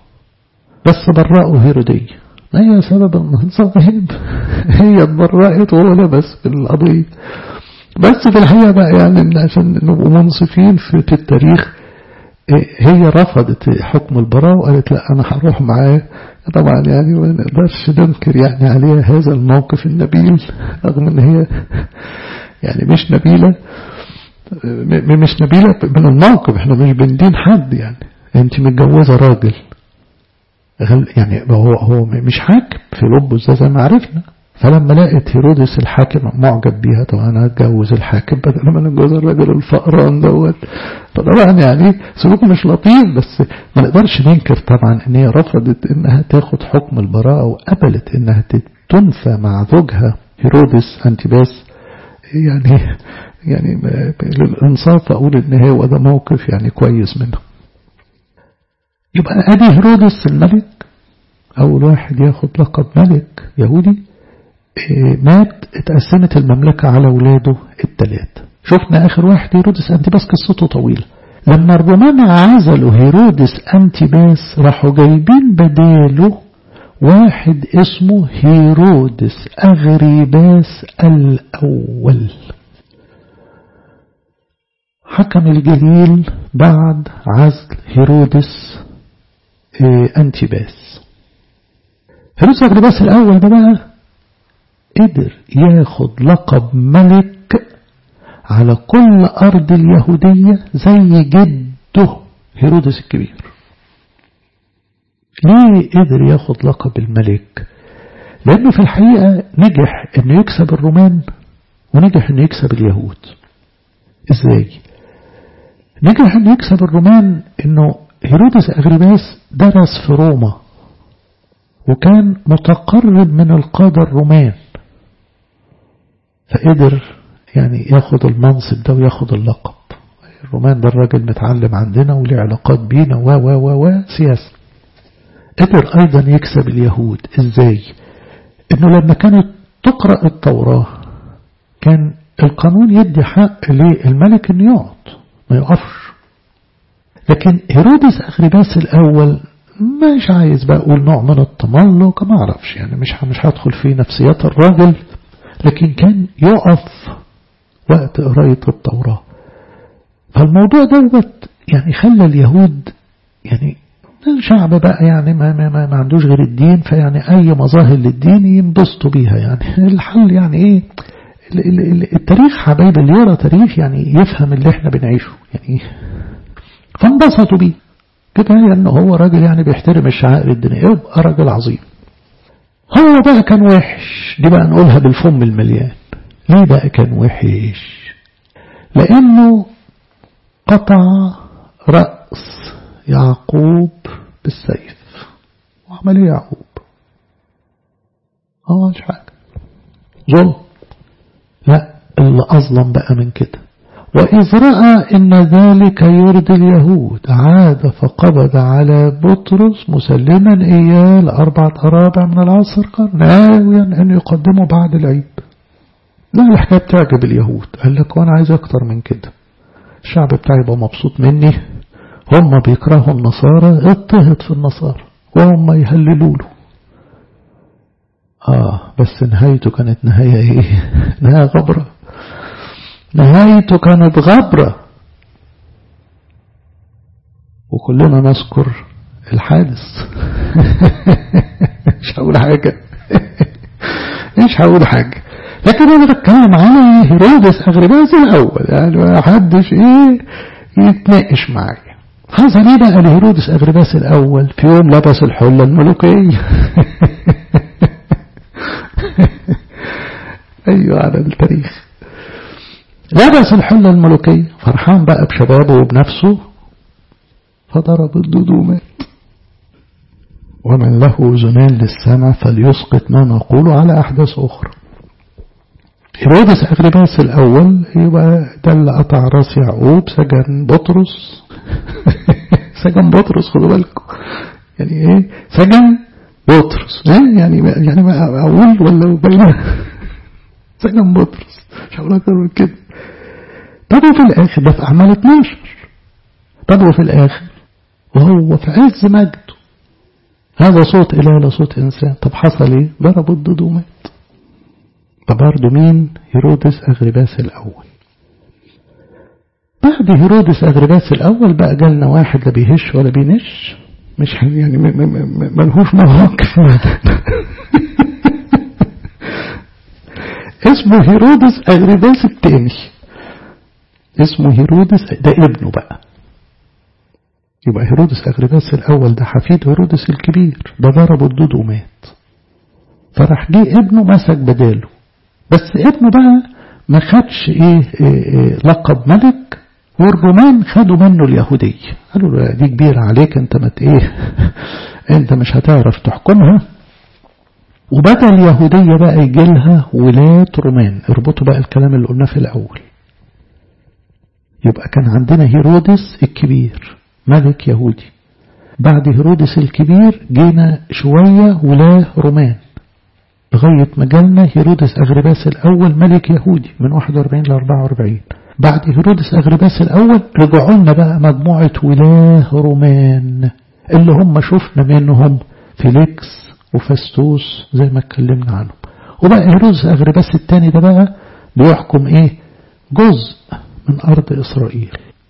بس برأوا هيرودية هي سبب المنصب هي اتبرأت وهو لبس في القضية بس في الحقيقة بقى يعني عشان نبقوا منصفين في, في التاريخ هي رفضت حكم البراء وقالت لا أنا هروح معاه طبعا يعني ما نقدرش ننكر يعني عليها هذا الموقف النبيل رغم ان هي يعني مش نبيلة مش نبيلة من الموقف احنا مش بندين حد يعني انت متجوزة راجل يعني هو هو مش حاكم في لبه زي ما عرفنا فلما لقيت هيرودس الحاكم معجب بيها طبعا انا هتجوز الحاكم بدل ما نتجوز الراجل الفقران دوت فطبعا يعني سلوكه مش لطيف بس ما نقدرش ننكر طبعا ان هي رفضت انها تاخد حكم البراءة وقبلت انها تنفى مع زوجها هيرودس انتباس يعني يعني للانصاف اقول ان هو ده موقف يعني كويس منه يبقى ادي هيرودس الملك اول واحد ياخد لقب ملك يهودي مات اتقسمت المملكة على ولاده الثلاثة شفنا آخر واحد هيرودس أنتباس قصته طويلة لما الرومان عزلوا هيرودس أنتباس راحوا جايبين بداله واحد اسمه هيرودس أغريباس الأول حكم الجليل بعد عزل هيرودس أنتباس هيرودس أغريباس الأول ده بقى قدر ياخد لقب ملك على كل أرض اليهودية زي جده هيرودس الكبير ليه قدر ياخد لقب الملك لأنه في الحقيقة نجح أنه يكسب الرومان ونجح أنه يكسب اليهود إزاي نجح أنه يكسب الرومان أنه هيرودس أغريباس درس في روما وكان متقرب من القادة الرومان فقدر يعني ياخد المنصب ده وياخد اللقب الرومان ده الراجل متعلم عندنا وليه علاقات بينا و و و و سياسة قدر أيضا يكسب اليهود إزاي إنه لما كانت تقرأ التوراة كان القانون يدي حق للملك إنه يقعد ما يقفش لكن هيرودس أغريباس الأول مش عايز بقى أقول نوع من التملق ما أعرفش يعني مش مش هدخل في نفسيات الراجل لكن كان يقف وقت قراية التوراة فالموضوع دوت يعني خلى اليهود يعني الشعب بقى يعني ما, ما, ما, ما عندوش غير الدين فيعني أي مظاهر للدين ينبسطوا بيها يعني الحل يعني إيه التاريخ حبايب اللي يرى تاريخ يعني يفهم اللي احنا بنعيشه يعني فانبسطوا بيه كفاية انه هو راجل يعني بيحترم الشعائر الدينية يبقى راجل عظيم هو بقى كان وحش دي بقى نقولها بالفم المليان ليه بقى كان وحش لانه قطع رأس يعقوب بالسيف وعمل ايه يعقوب اه مش حاجة ظلم لا اللي أظلم بقى من كده وإذ رأى إن ذلك يرضي اليهود عاد فقبض على بطرس مسلما إياه لأربعة أرابع من العصر قال ناويا أن يقدمه بعد العيد لا الحكاية بتعجب اليهود قال لك وأنا عايز أكتر من كده الشعب بتاعي يبقى مبسوط مني هم بيكرهوا النصارى اضطهد في النصارى وهم يهللوا له آه بس نهايته كانت نهاية إيه نهاية غبرة نهايته كانت غبرة وكلنا نذكر الحادث مش هقول حاجة مش هقول حاجة لكن انا بتكلم على هيرودس اغرباس الاول يعني ما حدش ايه يتناقش معايا حصل ايه بقى لهيرودس اغرباس الاول في يوم لبس الحله الملوكيه ايوه على التاريخ لبس الحله الملوكيه فرحان بقى بشبابه وبنفسه فضرب الدود ومات ومن له أذنان للسمع فليسقط ما نقول على أحداث أخرى هيرودس أغرباس الأول يبقى ده اللي قطع راس يعقوب سجن بطرس سجن بطرس خدوا بالكم يعني ايه سجن بطرس ايه يعني يعني ما اقول ولا بين سجن بطرس مش هقول اكتر من كده طب وفي الاخر ده في اعمال 12 طب وفي الاخر وهو في عز مجده هذا صوت إله لا صوت إنسان طب حصل إيه ضربوا الضد ومات طب برضه مين هيرودس أغرباس الأول بعد هيرودس أغرباس الأول بقى جالنا واحد لا بيهش ولا بينش مش يعني ملهوش مواقف اسمه هيرودس أغرباس الثاني اسمه هيرودس ده ابنه بقى يبقى هيرودس أغرباس الأول ده حفيد هيرودس الكبير ده ضربه الدود ومات فراح جه ابنه مسك بداله بس ابنه بقى ما خدش ايه, إيه, إيه لقب ملك والرومان خدوا منه اليهودية قالوا له دي كبيرة عليك انت مت ايه انت مش هتعرف تحكمها وبدأ اليهودية بقى يجي لها ولاة رومان اربطوا بقى الكلام اللي قلناه في الأول يبقى كان عندنا هيرودس الكبير ملك يهودي بعد هيرودس الكبير جينا شوية ولاة رومان لغاية ما جالنا هيرودس أغرباس الأول ملك يهودي من 41 ل 44 بعد هيرودس أغرباس الأول رجعوا لنا بقى مجموعة ولاة رومان اللي هم شفنا منهم فيليكس وفاستوس زي ما اتكلمنا عنهم وبقى هيرودس أغرباس الثاني ده بقى بيحكم ايه جزء من أرض إسرائيل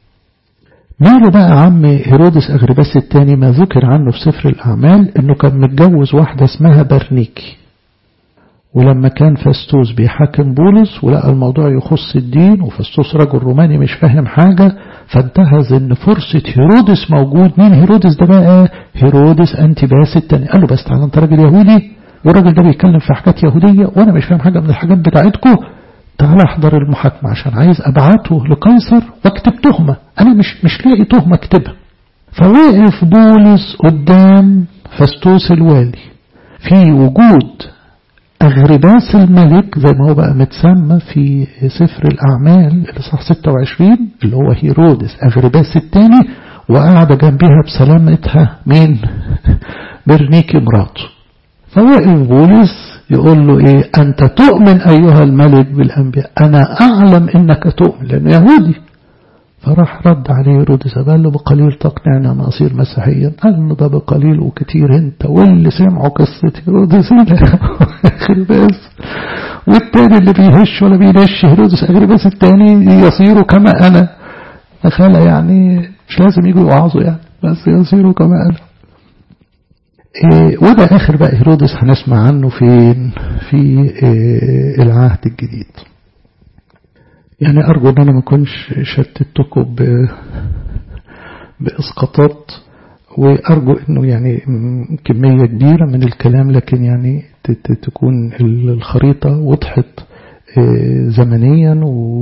ماله بقى عم هيرودس أغرباس الثاني ما ذكر عنه في سفر الأعمال إنه كان متجوز واحدة اسمها برنيكي ولما كان فاستوس بيحاكم بولس ولقى الموضوع يخص الدين وفاستوس رجل روماني مش فاهم حاجة فانتهز ان فرصة هيرودس موجود مين هيرودس ده بقى هيرودس انتباس التاني قال له بس تعالى انت راجل يهودي والراجل ده بيتكلم في حاجات يهودية وانا مش فاهم حاجة من الحاجات بتاعتكم تعالى احضر المحاكمة عشان عايز ابعته لقيصر واكتب تهمة انا مش مش لاقي تهمة اكتبها فوقف بولس قدام فاستوس الوالي في وجود أغرباس الملك زي ما هو بقى متسمى في سفر الأعمال الإصحاح 26 اللي هو هيرودس أغرباس الثاني وقعد جنبها بسلامتها مين برنيكي مراته فوقف بولس يقول له ايه انت تؤمن ايها الملك بالانبياء انا اعلم انك تؤمن لانه يهودي فراح رد عليه هيرودس قال له بقليل تقنعني أن أصير مسيحيا قال له ده بقليل وكتير انت واللي سمعوا قصة هيرودس أغرباس والتاني اللي بيهش ولا بينش هيرودس أغرباس التاني يصير كما أنا دخل يعني مش لازم يجوا يوعظوا يعني بس يصيروا كما أنا إيه وده آخر بقى هيرودس هنسمع عنه فين في إيه العهد الجديد يعني أرجو أن أنا ما أكونش شتتكم بإسقاطات وأرجو أنه يعني كمية كبيرة من الكلام لكن يعني تكون الخريطة وضحت زمنيا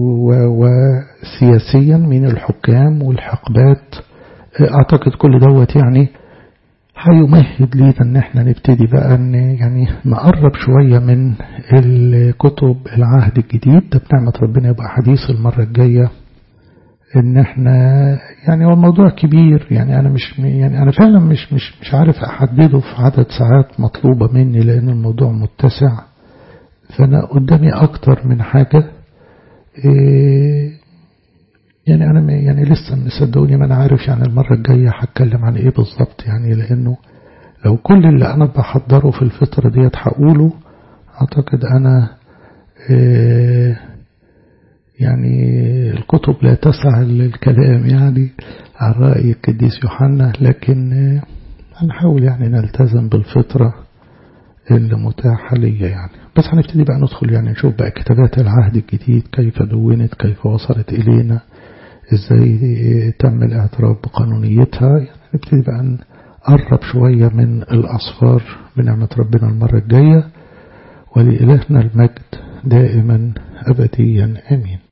وسياسيا من الحكام والحقبات أعتقد كل دوت يعني هيمهد لينا ان احنا نبتدي بقى ان يعني نقرب شوية من الكتب العهد الجديد ده بنعمة ربنا يبقى حديث المرة الجاية ان احنا يعني هو الموضوع كبير يعني انا مش يعني انا فعلا مش مش مش عارف احدده في عدد ساعات مطلوبة مني لان الموضوع متسع فانا قدامي اكتر من حاجة إيه يعني أنا يعني لسه صدقوني ما أنا عارف يعني المرة الجاية هتكلم عن إيه بالظبط يعني لأنه لو كل اللي أنا بحضره في الفترة ديت هقوله أعتقد أنا إيه يعني الكتب لا تسع للكلام يعني عن رأي القديس يوحنا لكن إيه هنحاول يعني نلتزم بالفطرة اللي متاحة ليا يعني بس هنبتدي بقى ندخل يعني نشوف بقى كتابات العهد الجديد كيف دونت كيف وصلت إلينا ازاي تم الاعتراف بقانونيتها يعني نبتدي بقى نقرب شوية من الأصفار بنعمة ربنا المرة الجاية ولإلهنا المجد دائما أبديا آمين